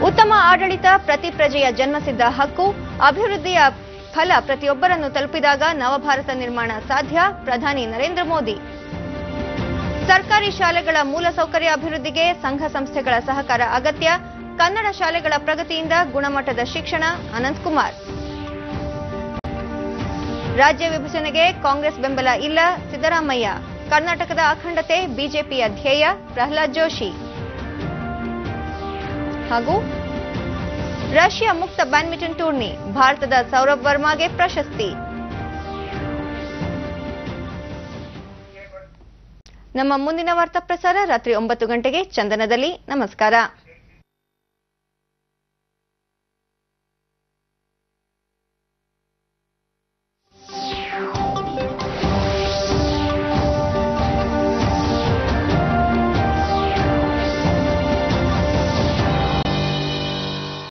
ಉತ್ತಮ ಆಡಳಿತ ಪ್ರತಿ ಪ್ರಜೆಯ ಜನ್ಮಸಿದ್ಧ ಹಕ್ಕು ಅಭಿವೃದ್ಧಿಯ ಫಲ ಪ್ರತಿಯೊಬ್ಬರನ್ನು ತಲುಪಿದಾಗ ನವಭಾರತ ನಿರ್ಮಾಣ ಸಾಧ್ಯ ಪ್ರಧಾನಿ ನರೇಂದ್ರ ಮೋದಿ ಸರ್ಕಾರಿ ಶಾಲೆಗಳ ಮೂಲಸೌಕರ್ಯ ಅಭಿವೃದ್ಧಿಗೆ ಸಂಘ ಸಂಸ್ಥೆಗಳ ಸಹಕಾರ ಅಗತ್ಯ ಕನ್ನಡ ಶಾಲೆಗಳ ಪ್ರಗತಿಯಿಂದ ಗುಣಮಟ್ಟದ ಶಿಕ್ಷಣ ಅನಂತಕುಮಾರ್ ರಾಜ್ಯ ವಿಭಜನೆಗೆ ಕಾಂಗ್ರೆಸ್ ಬೆಂಬಲ ಇಲ್ಲ ಸಿದ್ದರಾಮಯ್ಯ ಕರ್ನಾಟಕದ ಅಖಂಡತೆ ಬಿಜೆಪಿಯ ಧ್ಯೇಯ ಪ್ರಹ್ಲಾದ್ ಜೋಶಿ ಹಾಗೂ ರಷ್ಯಾ ಮುಕ್ತ ಬ್ಯಾಡ್ಮಿಂಟನ್ ಟೂರ್ನಿ ಭಾರತದ ಸೌರಭ್ ವರ್ಮಾಗೆ ಪ್ರಶಸ್ತಿ ನಮ್ಮ ಮುಂದಿನ ವಾರ್ತಾ ಪ್ರಸಾರ ರಾತ್ರಿ ಒಂಬತ್ತು ಗಂಟೆಗೆ ಚಂದನದಲ್ಲಿ ನಮಸ್ಕಾರ